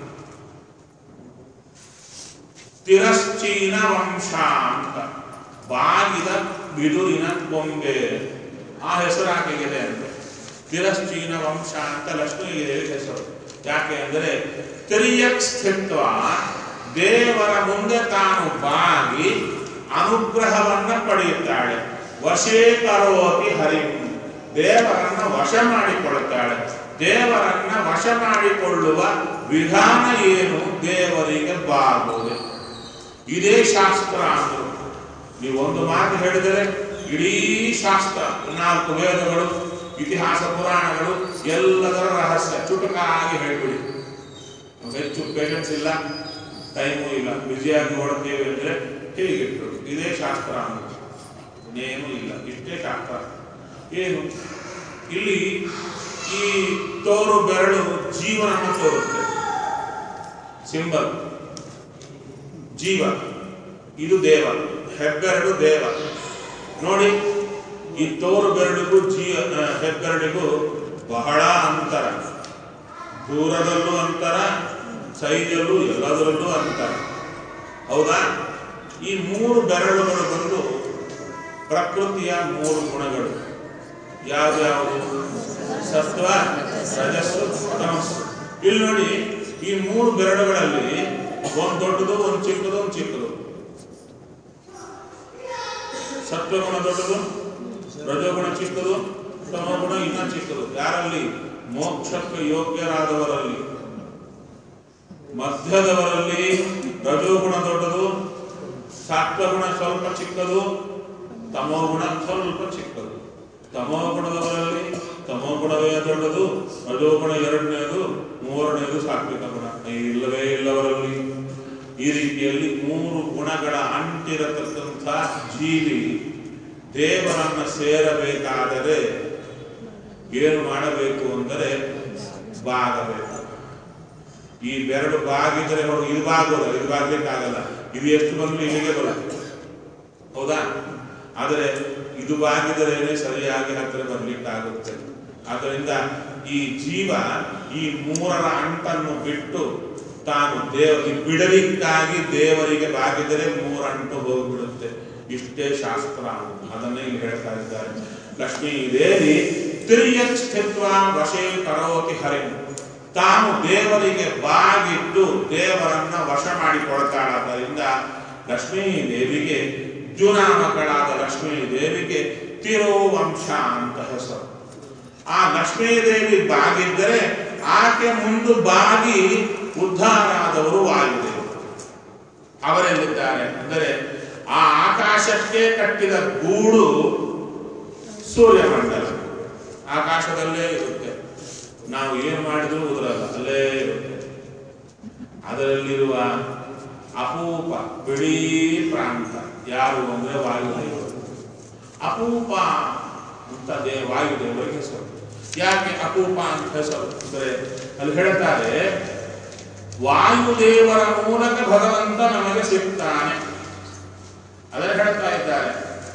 ತಿರಶ್ಚೀನ ವಂಶ ಅಂತ ಬಾಗಿದ ಬಿದುರಿನ ಕೊಂಬೆ ಆ ಹೆಸರು ಆಕೆಗಿದೆ ಅಂತೆ ತಿರಶ್ಚೀನ ವಂಶ ಅಂತ ಲಕ್ಷ್ಮೀ ದೇವಿ ಹೆಸರು ಯಾಕೆ ಅಂದರೆ ತಿರಿಯಕ್ ಸ್ಥಿತ್ವ ದೇವರ ಮುಂದೆ ತಾನು ಬಾಗಿ ಅನುಗ್ರಹವನ್ನ ಪಡೆಯುತ್ತಾಳೆ ವಶೇ ಕರೋತಿ ಹರಿ ದೇವರನ್ನ ವಶ ಮಾಡಿಕೊಳ್ಳುತ್ತಾಳೆ ದೇವರನ್ನ ವಶ ಮಾಡಿಕೊಳ್ಳುವ ವಿಧಾನ ಏನು ದೇವರಿಗೆ ಬಾಗುವುದು ಇದೇ ಶಾಸ್ತ್ರ ಅಂದರು ನೀವು ಒಂದು ಮಾತು ಹೇಳಿದರೆ ಇಡೀ ಶಾಸ್ತ್ರ ನಾಲ್ಕು ವೇದಗಳು ಇತಿಹಾಸ ಪುರಾಣಗಳು ಎಲ್ಲದರ ರಹಸ್ಯ ಚುಟುಕಾಗಿ ಹೇಳಿಬಿಡಿ ಹೆಚ್ಚು ಪೇಷನ್ಸ್ ಇಲ್ಲ ಟೈಮು ಇಲ್ಲ ಬ್ಯುಸಿಯಾಗಿ ನೋಡುತ್ತೇವೆ ಅಂದರೆ ಹೇಗಿಟ್ಟು ಇದೇ ಶಾಸ್ತ್ರ ಅಂತ ಇನ್ನೇನು ಇಲ್ಲ ಇಷ್ಟೇ ಶಾಸ್ತ್ರ ಏನು ಇಲ್ಲಿ ಈ ತೋರು ಬೆರಳು ಜೀವನವನ್ನು ತೋರುತ್ತೆ ಸಿಂಬಲ್ ಜೀವ ಇದು ದೇವ ಹೆಬ್ಬೆರಳು ದೇವ ನೋಡಿ ಈ ತೋರು ಬೆರಳಿಗೂ ಜೀ ಆ, ಹೆಬ್ಬೆರಳಿಗೂ ಬಹಳ ಅಂತರ ದೂರದಲ್ಲೂ ಅಂತರ ಸೈಜಲ್ಲೂ ಎಲ್ಲದರಲ್ಲೂ ಅಂತರ ಹೌದಾ ಈ ಮೂರು ಬೆರಳುಗಳು ಬಂದು ಪ್ರಕೃತಿಯ ಮೂರು ಗುಣಗಳು ಯಾವ್ಯಾವುದು ಸತ್ವ ರಜಸ್ಸು ತಮಸ್ಸು ಇಲ್ಲಿ ನೋಡಿ ಈ ಮೂರು ಬೆರಳುಗಳಲ್ಲಿ ಒಂದು ದೊಡ್ಡದು ಒಂದು ಚಿಕ್ಕದು ಒಂದು ಚಿಕ್ಕದು ಸತ್ವಗುಣ ದೊಡ್ಡದು ರಜೋಗುಣ ಚಿಕ್ಕದು ತಮಗುಣ ಇನ್ನ ಚಿಕ್ಕದು ಯಾರಲ್ಲಿ ಮೋಕ್ಷಕ್ಕೆ ಯೋಗ್ಯರಾದವರಲ್ಲಿ ಮಧ್ಯದವರಲ್ಲಿ ರಜೋಗುಣ ದೊಡ್ಡದು ಸಾತ್ವಗುಣ ಸ್ವಲ್ಪ ಚಿಕ್ಕದು ತಮೋಗುಣ ಸ್ವಲ್ಪ ಚಿಕ್ಕದು ತಮೋಗುಣದವರಲ್ಲಿ ತಮೋಗುಣವೇ ದೊಡ್ಡದು ರಜೋಗುಣ ಎರಡನೇದು ಮೂರನೇದು ಸಾತ್ವಿಕ ಗುಣ ಇಲ್ಲವೇ ಇಲ್ಲವರಲ್ಲಿ ಈ ರೀತಿಯಲ್ಲಿ ಮೂರು ಗುಣಗಳ ಅಂಟಿರತಕ್ಕಂಥ ಜೀವಿ ದೇವರನ್ನ ಸೇರಬೇಕಾದರೆ ಏನು ಮಾಡಬೇಕು ಅಂದರೆ ಬಾಗಬೇಕು ಈ ಬೆರಳು ಬಾಗಿದ್ರೆ ಹೊರಗೆ ಇದು ಬಾಗೋಲ್ಲ ಇದು ಬಾಗ್ಲಿಕ್ಕಾಗಲ್ಲ ಇದು ಎಷ್ಟು ಬಂದ್ರು ಇಲ್ಲಿಗೆ ಬರುತ್ತೆ ಹೌದಾ ಆದರೆ ಇದು ಬಾಗಿದರೇನೆ ಸರಿಯಾಗಿ ಹತ್ತಿರ ಬರ್ಲಿಕ್ಕಾಗುತ್ತೆ ಆದ್ದರಿಂದ ಈ ಜೀವ ಈ ಮೂರರ ಅಂಟನ್ನು ಬಿಟ್ಟು ತಾನು ದೇವ ಈ ಬಿಡಲಿಕ್ಕಾಗಿ ದೇವರಿಗೆ ಬಾಗಿದರೆ ಮೂರಂಟು ಹೋಗ್ಬಿಡುತ್ತೆ ಇಷ್ಟೇ ಶಾಸ್ತ್ರ ಅದನ್ನೇ ಇಲ್ಲಿ ಹೇಳ್ತಾ ಇದ್ದಾರೆ ಲಕ್ಷ್ಮೀ ದೇವಿ ತಿರಿಯ ಸ್ಥಿತ್ವ ವಶೇ ಕರೋತಿ ಹರಿಂ ತಾನು ದೇವರಿಗೆ ಬಾಗಿಟ್ಟು ದೇವರನ್ನ ವಶ ಮಾಡಿಕೊಳ್ತಾಳಾದ್ದರಿಂದ ಲಕ್ಷ್ಮೀ ದೇವಿಗೆ ಜುನಾಮಕಳಾದ ಲಕ್ಷ್ಮೀ ದೇವಿಗೆ ತಿರುವಂಶ ಅಂತ ಹೆಸರು ಆ ಲಕ್ಷ್ಮೀದೇವಿ ಬಾಗಿದ್ದರೆ ಆಕೆ ಮುಂದೆ ಬಾಗಿ ಉದ್ಧಾರ ಆದವರು ವಾಯುದೇವರು ಅವರೆಲ್ಲಿದ್ದಾರೆ ಅಂದರೆ ಆ ಆಕಾಶಕ್ಕೆ ಕಟ್ಟಿದ ಗೂಡು ಸೂರ್ಯಮಂಡಲ ಆಕಾಶದಲ್ಲೇ ಇರುತ್ತೆ ನಾವು ಏನು ಮಾಡಿದ್ರೂ ಉದುರಲ್ಲ ಅಲ್ಲೇ ಇರುತ್ತೆ ಅದರಲ್ಲಿರುವ ಅಪೂಪ ಬಿಳಿ ಪ್ರಾಂತ ಯಾರು ಅಂದ್ರೆ ವಾಯುದೇವರು ಅಪೂಪ ಅಂತ ದೇ ವಾಯುದೇವರಿಗೆ ಹೆಸರು ಯಾಕೆ ಅಪೂಪ ಅಂತ ಹೆಸರು ಅಂದರೆ ಅಲ್ಲಿ ಹೇಳ್ತಾರೆ ವಾಯುದೇವರ ಮೂಲಕ ಭಗವಂತ ನಮಗೆ ಸಿಗ್ತಾನೆ ಅದನ್ನು ಹೇಳ್ತಾ ಇದ್ದಾರೆ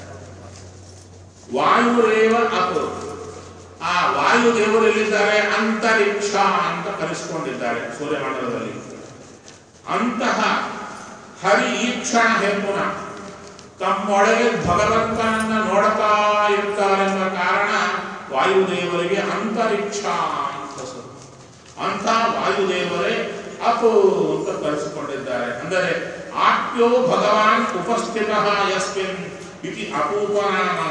ವಾಯುರೇವ ಅಪು ಆ ವಾಯುದೇವರು ಎಲ್ಲಿದ್ದಾರೆ ಅಂತರಿಕ್ಷ ಅಂತ ಕರೆಸಿಕೊಂಡಿದ್ದಾರೆ ಸೂರ್ಯಮಂಡಲದಲ್ಲಿ ಅಂತಹ ಹರಿ ಈಕ್ಷಣ ಹೇತುನ ತಮ್ಮೊಳಗೆ ಭಗವಂತನನ್ನ ನೋಡ್ತಾ ಇರ್ತಾರೆಂಬ ಕಾರಣ ವಾಯುದೇವರಿಗೆ ಅಂತರಿಕ್ಷ ಅಂತ ಹೆಸರು ಅಂತ ವಾಯುದೇವರೇ ಅಪು ಅಂತ ಕರೆಸಿಕೊಂಡಿದ್ದಾರೆ ಅಂದರೆ ಆಪ್ಯೋ ಭಗವಾನ್ ಉಪಸ್ಥಿತ ಯಸ್ಮಿನ್ ಇತಿ ಅಪೂಪನಾಮ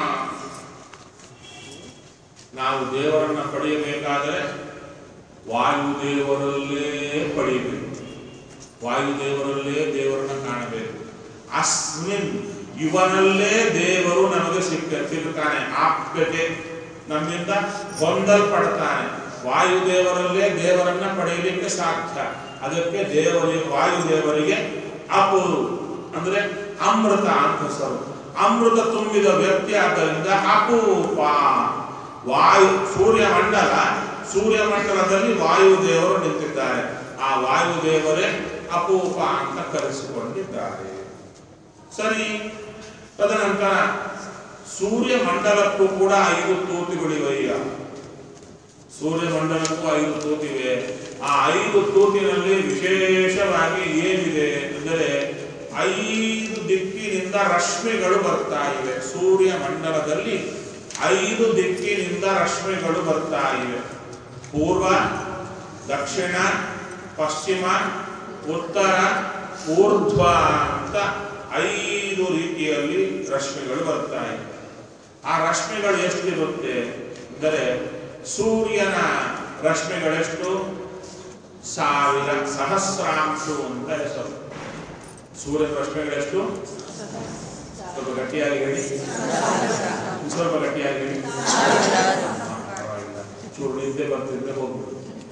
ನಾವು ದೇವರನ್ನ ಪಡೆಯಬೇಕಾದರೆ ವಾಯುದೇವರಲ್ಲೇ ಪಡೆಯಬೇಕು ವಾಯುದೇವರಲ್ಲೇ ದೇವರನ್ನ ಕಾಣಬೇಕು ಅಸ್ಮಿನ್ ಇವನಲ್ಲೇ ದೇವರು ನಮಗೆ ಸಿಕ್ಕ ಸಿಗುತ್ತಾನೆ ಆಪ್ಯತೆ ನಮ್ಮಿಂದ ಹೊಂದಲ್ಪಡ್ತಾನೆ ವಾಯುದೇವರಲ್ಲೇ ದೇವರನ್ನ ಪಡೆಯಲಿಕ್ಕೆ ಸಾಧ್ಯ ಅದಕ್ಕೆ ದೇವರಿಗೆ ವಾಯುದೇವರಿಗೆ ಅಪು ಅಂದ್ರೆ ಅಮೃತ ಅಂತ ಹೆಸರು ಅಮೃತ ತುಂಬಿದ ವ್ಯಕ್ತಿ ಆದ್ದರಿಂದ ಅಪೂಪ ವಾಯು ಸೂರ್ಯಮಂಡಲ ಸೂರ್ಯಮಂಡಲದಲ್ಲಿ ವಾಯುದೇವರು ನಿಂತಿದ್ದಾರೆ ಆ ವಾಯುದೇವರೇ ಅಪೂಪ ಅಂತ ಕರೆಸಿಕೊಂಡಿದ್ದಾರೆ ಸರಿ ತದನಂತರ ಸೂರ್ಯಮಂಡಲಕ್ಕೂ ಕೂಡ ಐದು ತೂತುಗಳಿವಯ್ಯ ಸೂರ್ಯಮಂಡಲಕ್ಕೂ ಐದು ತೂತಿವೆ ಆ ಐದು ತೂತಿನಲ್ಲಿ ವಿಶೇಷವಾಗಿ ಏನಿದೆ ಅಂದರೆ ಐದು ದಿಕ್ಕಿನಿಂದ ರಶ್ಮಿಗಳು ಬರ್ತಾ ಇವೆ ಸೂರ್ಯ ಮಂಡಲದಲ್ಲಿ ಐದು ದಿಕ್ಕಿನಿಂದ ರಶ್ಮಿಗಳು ಬರ್ತಾ ಇವೆ ಪೂರ್ವ ದಕ್ಷಿಣ ಪಶ್ಚಿಮ ಉತ್ತರ ಊರ್ಧ್ವ ಅಂತ ಐದು ರೀತಿಯಲ್ಲಿ ರಶ್ಮಿಗಳು ಬರ್ತಾ ಇವೆ ಆ ರಶ್ಮಿಗಳು ಎಷ್ಟಿರುತ್ತೆ ಅಂದರೆ ಸೂರ್ಯನ ರಶ್ಮಿಗಳೆಷ್ಟು ಸಾವಿರ ಸಹಸ್ರಾಂಶು ಅಂತ ಹೆಸರು ಸೂರ್ಯನ ರಶ್ಮಿಗಳೆಷ್ಟು ಸ್ವಲ್ಪ ಗಟ್ಟಿಯಾಗಿ ಹೇಳಿ ಸ್ವಲ್ಪ ಗಟ್ಟಿಯಾಗಿ ಹೇಳಿ ಪರವಾಗಿಲ್ಲ. ಚೂರು ನಿದ್ದೆ ಬರ್ತಿದ್ರೆ ಹೋಗ್ಬಿಡು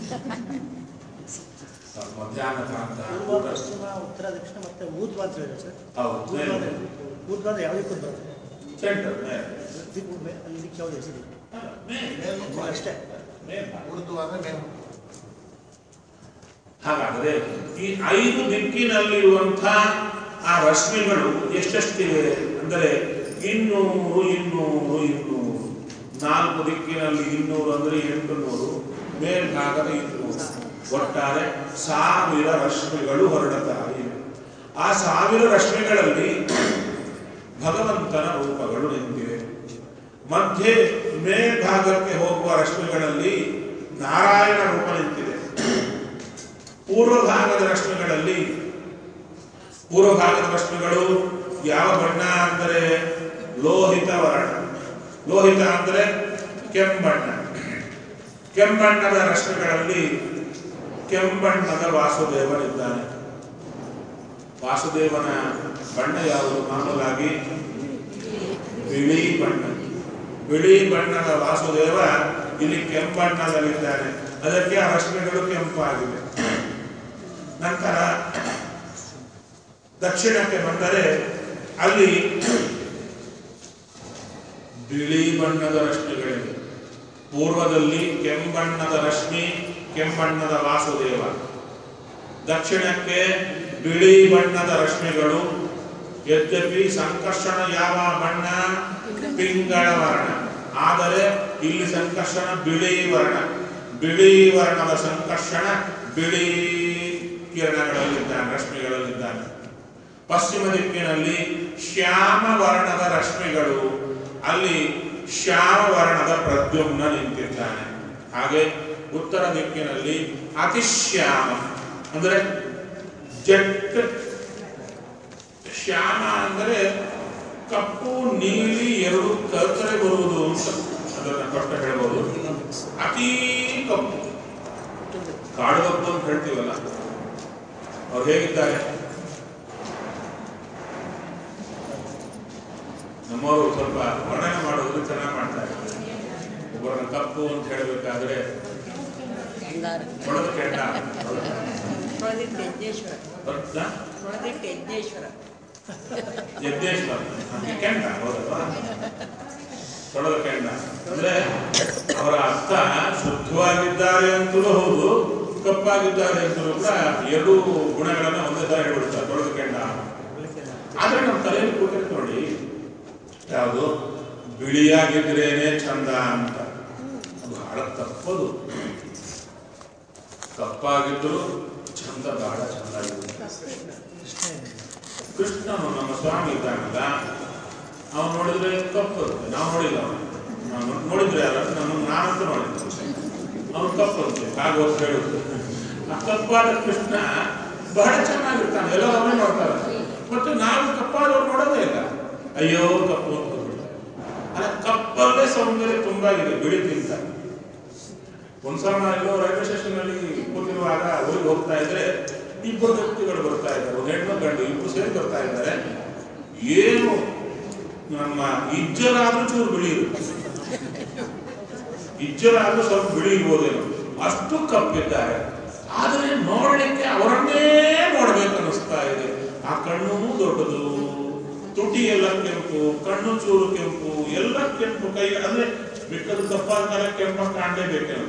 ಸ್ವಲ್ಪ ಮಧ್ಯಾಹ್ನ ಕಾಂತ ಪೂರ್ವ ಪಶ್ಚಿಮ ಉತ್ತರ ದಕ್ಷಿಣ ಮತ್ತೆ ಊರ್ಧ್ವ ಅಂತ ಹೇಳಿದ್ರೆ ಸರ್ ಹೌದು ಊರ್ಧ್ವ ಮೇಲೆ. ಊರ್ಧ್ವ ಅಂದ್ರೆ ಯಾವ ದಿಕ್ಕು ಬರುತ್ತೆ ಸೆಂಟರ್ ಮೇಲೆ ದಿಕ್ಕು ಮೇ- ಅಲ್ಲಿ ದಿಕ್ಕು ಯಾವ್ದು ಹೆಸರು ಅಲ್ಲ, ಮೇಲೆ. ಮೇಲ್ಮುಖ ಅಷ್ಟೇ ಮೇಲೆ. ಉರ್ದು ಅಂದ್ರೆ ಮೇಲ್ಮುಖ ಹಾಗಾದರೆ ಈ ಐದು ದಿಕ್ಕಿನಲ್ಲಿರುವಂತಹ ಆ ರಶ್ಮಿಗಳು ಎಷ್ಟೆಷ್ಟಿವೆ ಅಂದರೆ ಇನ್ನೂರು ಇನ್ನೂರು ಇನ್ನೂರು ನಾಲ್ಕು ದಿಕ್ಕಿನಲ್ಲಿ ಇನ್ನೂರು ಅಂದರೆ ಎಂಟು ನೂರು ಮೇಲ್ಭಾಗದ ಇನ್ನೂರು ಒಟ್ಟಾರೆ ಸಾವಿರ ರಶ್ಮಿಗಳು ಹೊರಡುತ್ತಾ ಇವೆ ಆ ಸಾವಿರ ರಶ್ಮಿಗಳಲ್ಲಿ ಭಗವಂತನ ರೂಪಗಳು ನಿಂತಿವೆ ಮಧ್ಯೆ ಮೇಲ್ಭಾಗಕ್ಕೆ ಹೋಗುವ ರಶ್ಮಿಗಳಲ್ಲಿ ನಾರಾಯಣ ರೂಪ ನಿಂತಿದೆ ಪೂರ್ವ ಭಾಗದ ರಶ್ಮಿಗಳಲ್ಲಿ ಪೂರ್ವ ಭಾಗದ ರಶ್ಮಿಗಳು ಯಾವ ಬಣ್ಣ ಅಂದರೆ ಲೋಹಿತ ವರ್ಣ ಲೋಹಿತ ಅಂದರೆ ಕೆಂಬಣ್ಣ ಕೆಂಬಣ್ಣದ ರಶ್ಮಿಗಳಲ್ಲಿ ಕೆಂಬಣ್ಣದ ವಾಸುದೇವನಿದ್ದಾನೆ ವಾಸುದೇವನ ಬಣ್ಣ ಯಾವುದು ಮಾಮೂಲಾಗಿ ಬಿಳಿ ಬಣ್ಣ ಬಿಳಿ ಬಣ್ಣದ ವಾಸುದೇವ ಇಲ್ಲಿ ಕೆಂಬಣ್ಣದಲ್ಲಿದ್ದಾನೆ ಅದಕ್ಕೆ ಆ ರಶ್ಮಿಗಳು ಕೆಂಪಾಗಿವೆ ನಂತರ ದಕ್ಷಿಣಕ್ಕೆ ಬಂದರೆ ಅಲ್ಲಿ ಬಿಳಿ ಬಣ್ಣದ ರಶ್ಮಿಗಳಿವೆ ಪೂರ್ವದಲ್ಲಿ ಕೆಂಬಣ್ಣದ ರಶ್ಮಿ ಕೆಂಬಣ್ಣದ ವಾಸುದೇವ ದಕ್ಷಿಣಕ್ಕೆ ಬಿಳಿ ಬಣ್ಣದ ರಶ್ಮಿಗಳು ಯದ್ಯಪಿ ಸಂಕರ್ಷಣ ಯಾವ ಬಣ್ಣ ಪಿಂಗಳ ವರ್ಣ ಆದರೆ ಇಲ್ಲಿ ಸಂಕರ್ಷಣ ಬಿಳಿ ವರ್ಣ ಬಿಳಿ ವರ್ಣದ ಸಂಕರ್ಷಣ ಬಿಳಿ ಕಿರಣಗಳಲ್ಲಿದ್ದಾನೆ ರಶ್ಮಿಗಳಲ್ಲಿದ್ದಾನೆ ಪಶ್ಚಿಮ ದಿಕ್ಕಿನಲ್ಲಿ ಶ್ಯಾಮ ವರ್ಣದ ರಶ್ಮಿಗಳು ಅಲ್ಲಿ ಶ್ಯಾಮ ವರ್ಣದ ಪ್ರದ್ಯುಮ್ನ ನಿಂತಿದ್ದಾನೆ ಹಾಗೆ ಉತ್ತರ ದಿಕ್ಕಿನಲ್ಲಿ ಅತಿಶ್ಯಾಮ ಅಂದರೆ ಜಟ್ ಶ್ಯಾಮ ಅಂದರೆ ಕಪ್ಪು ನೀಲಿ ಎರಡು ಕತ್ತರೆ ಬರುವುದು ಅಂತ ಅದನ್ನ ಕಷ್ಟ ಹೇಳ್ಬೋದು ಅತೀ ಕಪ್ಪು ಕಾಡು ಕಪ್ಪು ಅಂತ ಹೇಳ್ತೀವಲ್ಲ ಅವ್ರು ಹೇಗಿದ್ದಾರೆ ನಮ್ಮವರು ಸ್ವಲ್ಪ ವರ್ಣನೆ ಮಾಡೋದು ಚೆನ್ನಾಗಿ ಮಾಡ್ತಾರೆ ಒಬ್ಬರನ್ನ ಕಪ್ಪು ಅಂತ ಹೇಳಬೇಕಾದ್ರೆ ಕೊಡದ ಕೆಂಡ ಕೊಳದಿಟ್ಟು ಯಜ್ಞೇಶ್ವರ ಗೊತ್ತಾ? ಕೊಳದಿಟ್ಟು ಯಜ್ಞೇಶ್ವರ ಯಜ್ಞೇಶ್ವರ ಕೆಂಡ ಹೌದಲ್ವಾ ತೊಡದ ಕೆಂಡ ಅಂದ್ರೆ ಅವರ ಅರ್ಥ ಶುದ್ಧವಾಗಿದ್ದಾರೆ ಅಂತಲೂ ಹೌದು ಕಪ್ಪಾಗಿದ್ದಾರೆ ಅಂತಲೂ ಕೂಡ ಎರಡೂ ಗುಣಗಳನ್ನ ಒಂದೇ ತರ ಹೇಳ್ಬಿಡ್ತಾರೆ ತೊಡದ ಕೆಂಡ ಆದ್ರೆ ನಮ್ಮ ತಲೆಯಲ್ಲಿ ಕೂತಿರ್ತ ನೋಡಿ ಯಾವುದು ಬಿಳಿಯಾಗಿದ್ರೇನೆ ಚಂದ ಅಂತ ಅದು ಬಹಳ ತಪ್ಪದು ಕಪ್ಪಾಗಿದ್ದರೂ ಚಂದ ಬಹಳ ಚಂದ ಆಗಿದೆ ಕೃಷ್ಣನು ನಮ್ಮ ಸ್ವಾಮಿ ಇದ್ದಾನಲ್ಲ ಅವನು ನೋಡಿದ್ರೆ ಕಪ್ಪು ಇರುತ್ತೆ. ನಾವು ನೋಡಿಲ್ಲ ಅವನು ನಾವು ನೋಡಿದ್ರೆ ಯಾರು ನಮ್ಮ ನಾನಂತೂ ನೋಡಿದ್ದೆ ಅವನು ಕಪ್ಪು ಅಂತೆ ಭಾಗವತ್ ಹೇಳುದು ಆ ಕಪ್ಪಾದ ಕೃಷ್ಣ ಬಹಳ ಚೆನ್ನಾಗಿರ್ತಾನೆ ಎಲ್ಲ ಅವನೇ ನೋಡ್ತಾರೆ ಮತ್ತೆ ನಾವು ಕಪ್ಪಾದವ್ರು ನೋಡೋದೇ ಇಲ್ಲ ಅಯ್ಯೋ ಕಪ್ಪು ಅಂತ ಹೋಗ್ಬಿಡ್ತಾರೆ. ಅಲ್ಲ ಕಪ್ಪಲ್ಲೇ ಸೌಂದರ್ಯ ತುಂಬಾ ಇದೆ ಬಿಳಿಗಿಂತ ಒಂದ್ಸಲ ನಾನು ರೈಲ್ವೆ ಸ್ಟೇಷನ್ ಅಲ್ಲಿ ಕೂತಿರುವಾಗ ಊರಿಗೆ ಹೋಗ್ತಾ ಇದ್ರೆ ಇಬ್ಬರು ವ್ಯಕ್ತಿಗಳು ಬರ್ತಾ ಇದ್ದಾರೆ ಒಂದು ಹೆಣ್ಣು ಗಂಡು ಇಬ್ಬರು ಸೇರಿ ಬರ್ತಾ ಇದ್ದಾರೆ ಏನು ನಮ್ಮ ಇಜ್ಜಲಾದ್ರೂ ಚೂರು ಬಿಳಿ ಇರುತ್ತೆ ಇಜ್ಜಲಾದ್ರೂ ಸ್ವಲ್ಪ ಬಿಳಿ ಇರ್ಬೋದೇನೋ ಅಷ್ಟು ಕಪ್ಪಿದ್ದಾರೆ ಆದರೆ ನೋಡ್ಲಿಕ್ಕೆ ಅವರನ್ನೇ ನೋಡ್ಬೇಕು ಅನ್ನಿಸ್ತಾ ಇದೆ ಆ ಕಣ್ಣು ದೊಡ್ಡದು ತುಟಿ ಎಲ್ಲ ಕೆಂಪು ಕಣ್ಣು ಚೂರು ಕೆಂಪು ಎಲ್ಲ ಕೆಂಪು ಕೈ ಅಂದ್ರೆ ಮಿಕ್ಕದು ಕಪ್ಪಾದ ಕೆಂಪ ಕಾಣಲೇಬೇಕೇನೋ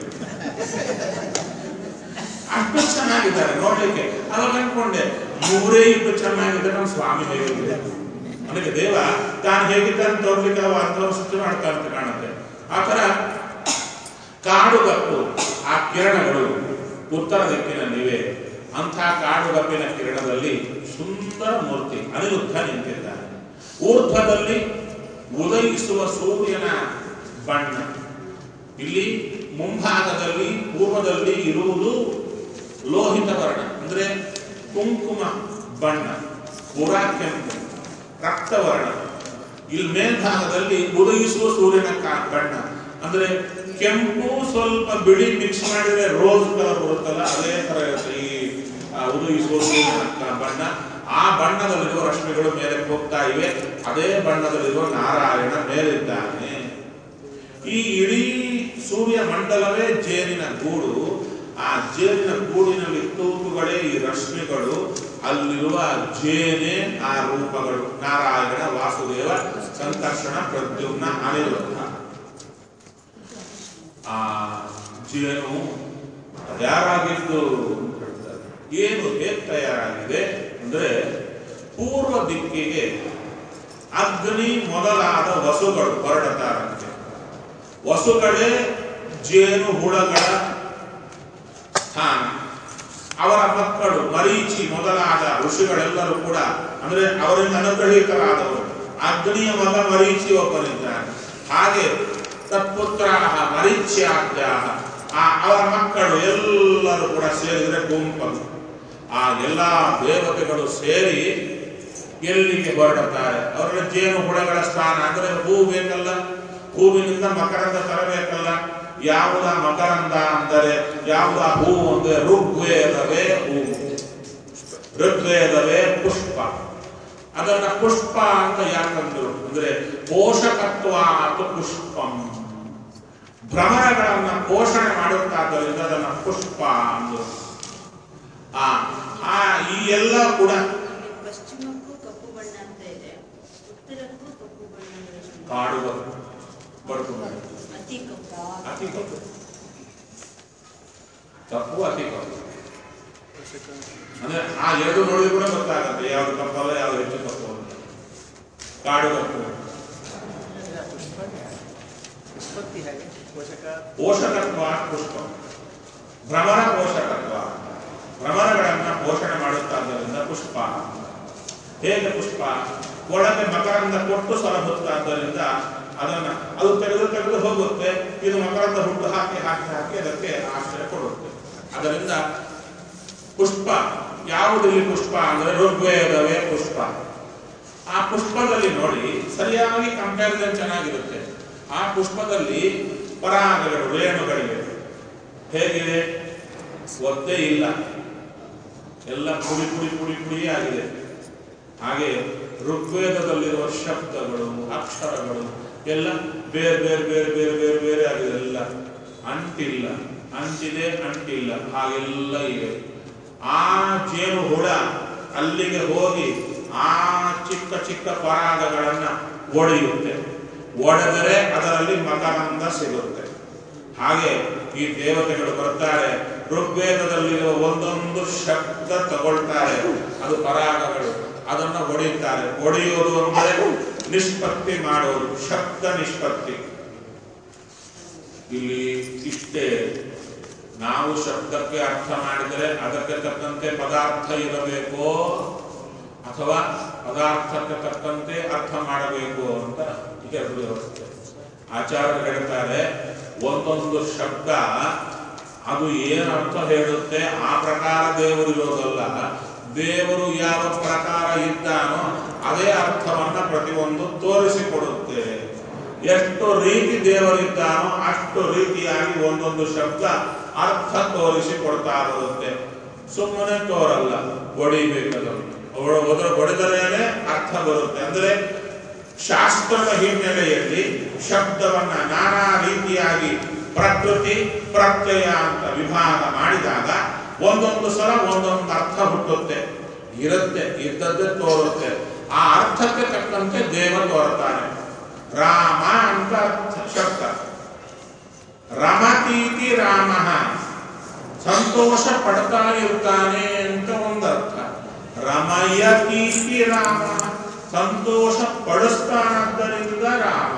ಅಷ್ಟು ಚೆನ್ನಾಗಿದ್ದಾರೆ ನೋಡ್ಲಿಕ್ಕೆ ಅವಾಗ ಅನ್ಕೊಂಡೆ ಇವರೇ ಇಷ್ಟು ಚೆನ್ನಾಗಿದ್ದಾರೆ ನಮ್ಮ ಸ್ವಾಮಿ ಹೇಗಿದೆ ಅದಕ್ಕೆ ದೇವ ತಾನು ಹೇಗಿದ್ದಾನೆ ತೋರ್ಲಿಕ್ಕೆ ಅವ ಅಂಥವ್ರು ಸೃಷ್ಟಿ ಮಾಡ್ತಾ ಅಂತ ಕಾಣುತ್ತೆ ಆ ತರ ಕಾಡುಗಪ್ಪು ಆ ಕಿರಣಗಳು ಉತ್ತರ ದಿಕ್ಕಿನಲ್ಲಿವೆ ಅಂಥ ಕಾಡುಗಪ್ಪಿನ ಕಿರಣದಲ್ಲಿ ಸುಂದರ ಮೂರ್ತಿ ಅನಿರುದ್ಧ ನಿಂತಿದ್ದಾನೆ ಊರ್ಧ್ವದಲ್ಲಿ ಉದಯಿಸುವ ಸೂರ್ಯನ ಬಣ್ಣ ಇಲ್ಲಿ ಮುಂಭಾಗದಲ್ಲಿ ಪೂರ್ವದಲ್ಲಿ ಇರುವುದು ಲೋಹಿತ ವರ್ಣ ಅಂದ್ರೆ ಕುಂಕುಮ ಬಣ್ಣ ಪುರಾ ಕೆಂಪು ರಕ್ತವರ್ಣ ಇಲ್ಲಿ ಮೇಲ್ಭಾಗದಲ್ಲಿ ಉದಯಿಸುವ ಸೂರ್ಯನ ಕಾ- ಬಣ್ಣ ಅಂದ್ರೆ ಕೆಂಪು ಸ್ವಲ್ಪ ಬಿಳಿ ಮಿಕ್ಸ್ ಮಾಡಿದ್ರೆ ರೋಸ್ ಕಲರ್ ಬರುತ್ತಲ್ಲ ಅದೇ ತರ ಇರುತ್ತೆ ಈ ಆ, ಉದಯಿಸುವ ಸೂರ್ಯನ ಕ- ಬಣ್ಣ ಆ ಬಣ್ಣದಲ್ಲಿರುವ ರಶ್ಮಿಗಳು ಮೇಲೆ ಹೋಗ್ತಾ ಇವೆ ಅದೇ ಬಣ್ಣದಲ್ಲಿರುವ ನಾರಾಯಣ ಮೇಲಿದ್ದಾನೆ ಈ ಇಡೀ ಸೂರ್ಯ ಮಂಡಲವೇ ಜೇನಿನ ಗೂಡು ಆ ಜೇನಿನ ಗೂಡಿನಲ್ಲಿ ತೂಕುಗಳೇ ಈ ರಶ್ಮಿಗಳು ಅಲ್ಲಿರುವ ಜೇನೆ ಆ ರೂಪಗಳು ನಾರಾಯಣ ವಾಸುದೇವ ಸಂಕರ್ಷಣ ಪ್ರದ್ಯುಮ್ನ ಅನಿರುದ್ಧ ಆ ಜೇನು ತಯಾರಾಗಿದ್ದು ಅಂತ ಹೇಳ್ತಾರೆ. ಏನು ಹೇಗೆ ತಯಾರಾಗಿದೆ ಅಂದ್ರೆ ಪೂರ್ವ ದಿಕ್ಕಿಗೆ ಅಗ್ನಿ ಮೊದಲಾದ ವಸುಗಳು ಹೊರಡತಾರಂತೆ ವಸುಗಳೇ ಜೇನು ಹುಳಗಳ ಸ್ಥಾನ ಅವರ ಮಕ್ಕಳು ಮರೀಚಿ ಮೊದಲಾದ ಋಷಿಗಳೆಲ್ಲರೂ ಕೂಡ ಅಂದ್ರೆ ಅವರಿಂದ ಅನುಗ್ರಹೀತರಾದವರು ಅಗ್ನಿಯ ಮಗ ಮರೀಚಿ ಒಬ್ಬನಿದ್ದಾನೆ ಹಾಗೆ ತತ್ಪುತ್ರ ಮರೀಚ್ಯಾದ್ಯ ಆ ಅವರ ಮಕ್ಕಳು ಎಲ್ಲರೂ ಕೂಡ ಸೇರಿದರೆ ಗುಂಪು ಆ ಎಲ್ಲ ದೇವತೆಗಳು ಸೇರಿ ಎಲ್ಲಿಗೆ ಹೊರಡುತ್ತಾರೆ ಅವರ ಜೇನು ಹುಳಗಳ ಸ್ಥಾನ ಅಂದ್ರೆ ಹೂ ಬೇಕಲ್ಲ ಹೂವಿನಿಂದ ಮಕರಂದ ತರಬೇಕಲ್ಲ ಯಾವುದ ಮಕರಂದ ಅಂದರೆ ಯಾವುದ ಹೂ ಅಂದ್ರೆ ಋಗ್ವೇದವೇ ಹೂ ಋಗ್ವೇದವೇ ಪುಷ್ಪ ಅದನ್ನ ಪುಷ್ಪ ಅಂತ ಯಾಕಂದ್ರು ಅಂದ್ರೆ ಪೋಷಕತ್ವ ಅದು ಪುಷ್ಪಂ ಭ್ರಮರಗಳನ್ನ ಪೋಷಣೆ ಮಾಡುತ್ತಾದ್ದರಿಂದ ಅದನ್ನ ಪುಷ್ಪ ಅಂದ್ರು ಆ ಆ ಈ ಎಲ್ಲ ಕೂಡ ಪಶ್ಚಿಮಕ್ಕೂ ಕಪ್ಪು ಬಣ್ಣ ಅಂತ ಇದೆ ಉತ್ತರಕ್ಕೂ ಕಪ್ಪು ಬಣ್ಣ ಇದೆ. ಕಾಡುವ ಬರ್ತದೆ ಅತಿ ಕಪ್ಪು ಅತಿ ಕಪ್ಪು ಕಪ್ಪು ಅತಿ ಕಪ್ಪು ಅಂದ್ರೆ ಆ ಎರಡು ನೋಡಿದ್ರು ಕೂಡ ಗೊತ್ತಾಗುತ್ತೆ ಯಾವ್ದು ಕಪ್ಪಲ್ಲ ಯಾವ್ದು ಹೆಚ್ಚು ಕಪ್ಪು ಅಂತ ಕಾಡು ಕಪ್ಪು ಉತ್ಪತ್ತಿ ಹೇಗೆ ಪೋಷಕ ಪೋಷಕತ್ವ ಪುಷ್ಪ ಭ್ರಮರ ಪೋಷಕತ್ವ ಭ್ರಮರಗಳನ್ನ ಪೋಷಣೆ ಮಾಡುತ್ತಾದ್ದರಿಂದ ಪುಷ್ಪ ಹೇಗೆ ಪುಷ್ಪ ಒಳಗೆ ಮಕರಂದ ಕೊಟ್ಟು ಸಲಹುತ್ತಾದ್ದರಿಂದ ಅದನ್ನ ಅದು ತೆಗೆದು ತೆಗೆದು ಹೋಗುತ್ತೆ ಇದು ಮಕರಂದ ಹುಟ್ಟು ಹಾಕಿ ಹಾಕಿ ಹಾಕಿ ಅದಕ್ಕೆ ಆಶ್ರಯ ಕೊಡುತ್ತೆ ಅದರಿಂದ ಪುಷ್ಪ ಯಾವುದಿಲ್ಲಿ ಪುಷ್ಪ ಅಂದ್ರೆ ಋಗ್ವೇದವೇ ಪುಷ್ಪ ಆ ಪುಷ್ಪದಲ್ಲಿ ನೋಡಿ ಸರಿಯಾಗಿ ಕಂಪ್ಯಾರಿಸನ್ ಚೆನ್ನಾಗಿರುತ್ತೆ ಆ ಪುಷ್ಪದಲ್ಲಿ ಪರಾಗಗಳು ರೇಣುಗಳಿವೆ ಹೇಗಿದೆ ಒದ್ದೇ ಇಲ್ಲ ಎಲ್ಲ ಪುಡಿ ಪುಡಿ ಪುಡಿ ಪುಡಿ ಆಗಿದೆ ಹಾಗೆ ಋಗ್ವೇದದಲ್ಲಿರುವ ಶಬ್ದಗಳು ಅಕ್ಷರಗಳು ಎಲ್ಲ ಬೇರೆ ಬೇರೆ ಬೇರೆ ಬೇರೆ ಬೇರೆ ಬೇರೆ ಆಗಿದೆ ಎಲ್ಲ ಅಂಟಿಲ್ಲ ಅಂಟಿದೆ ಅಂಟಿಲ್ಲ ಹಾಗೆಲ್ಲ ಇವೆ ಆ ಜೇನು ಹುಳ ಅಲ್ಲಿಗೆ ಹೋಗಿ ಆ ಚಿಕ್ಕ ಚಿಕ್ಕ ಪರಾಗಗಳನ್ನ ಒಡೆಯುತ್ತೆ ಒಡೆದರೆ ಅದರಲ್ಲಿ ಮಕರಂದ ಸಿಗುತ್ತೆ ಹಾಗೆ ಈ ದೇವತೆಗಳು ಬರ್ತಾರೆ ಋಗ್ವೇದದಲ್ಲಿರುವ ಒಂದೊಂದು ಶಬ್ದ ತಗೊಳ್ತಾರೆ ಅದು ಪರಾಗಗಳು ಅದನ್ನ ಒಡೆಯುತ್ತಾರೆ ಒಡೆಯುವುದು ಅಂದರೆ ನಿಷ್ಪತ್ತಿ ಮಾಡೋದು ಶಬ್ದ ನಿಷ್ಪತ್ತಿ ಇಲ್ಲಿ ಇಷ್ಟೇ ನಾವು ಶಬ್ದಕ್ಕೆ ಅರ್ಥ ಮಾಡಿದರೆ ಅದಕ್ಕೆ ತಕ್ಕಂತೆ ಪದಾರ್ಥ ಇರಬೇಕೋ ಅಥವಾ ಪದಾರ್ಥಕ್ಕೆ ತಕ್ಕಂತೆ ಅರ್ಥ ಮಾಡಬೇಕು ಅಂತ ಎರಡು ವ್ಯವಸ್ಥೆ ಆಚಾರ್ಯರು ಹೇಳ್ತಾರೆ ಒಂದೊಂದು ಶಬ್ದ ಅದು ಏನು ಅರ್ಥ ಹೇಳುತ್ತೆ ಆ ಪ್ರಕಾರ ದೇವರು ಇರೋದಲ್ಲ ದೇವರು ಯಾವ ಪ್ರಕಾರ ಇದ್ದಾನೋ ಅದೇ ಅರ್ಥವನ್ನ ಪ್ರತಿಯೊಂದು ತೋರಿಸಿಕೊಡುತ್ತೆ ಎಷ್ಟು ರೀತಿ ದೇವರಿದ್ದಾನೋ ಅಷ್ಟು ರೀತಿಯಾಗಿ ಒಂದೊಂದು ಶಬ್ದ ಅರ್ಥ ತೋರಿಸಿ ಕೊಡ್ತಾ ಬರುತ್ತೆ ಸುಮ್ಮನೆ ತೋರಲ್ಲ ಹೊಡಿಬೇಕದನ್ನು ಹೊಡೆದರೇನೆ ಅರ್ಥ ಬರುತ್ತೆ ಅಂದ್ರೆ ಶಾಸ್ತ್ರದ ಹಿನ್ನೆಲೆಯಲ್ಲಿ ಶಬ್ದವನ್ನ ನಾನಾ ರೀತಿಯಾಗಿ ಪ್ರಕೃತಿ ಪ್ರತ್ಯಯ ಅಂತ ವಿಭಾಗ ಮಾಡಿದಾಗ ಒಂದೊಂದು ಸಲ ಒಂದೊಂದು ಅರ್ಥ ಹುಟ್ಟುತ್ತೆ ಇರುತ್ತೆ ಇದ್ದದ್ದೇ ತೋರುತ್ತೆ ಆ ಅರ್ಥಕ್ಕೆ ತಕ್ಕಂತೆ ದೇವ ತೋರ್ತಾನೆ ರಾಮ ಅಂತ ಅರ್ಥ ಶಬ್ದ ರಮತೀತಿ ರಾಮ ಸಂತೋಷ ಪಡ್ತಾ ಇರ್ತಾನೆ ಅಂತ ಒಂದರ್ಥ ರಮಯತೀತಿ ರಾಮ ಸಂತೋಷ ಪಡಿಸ್ತಾನದ್ದರಿಂದ ರಾಮ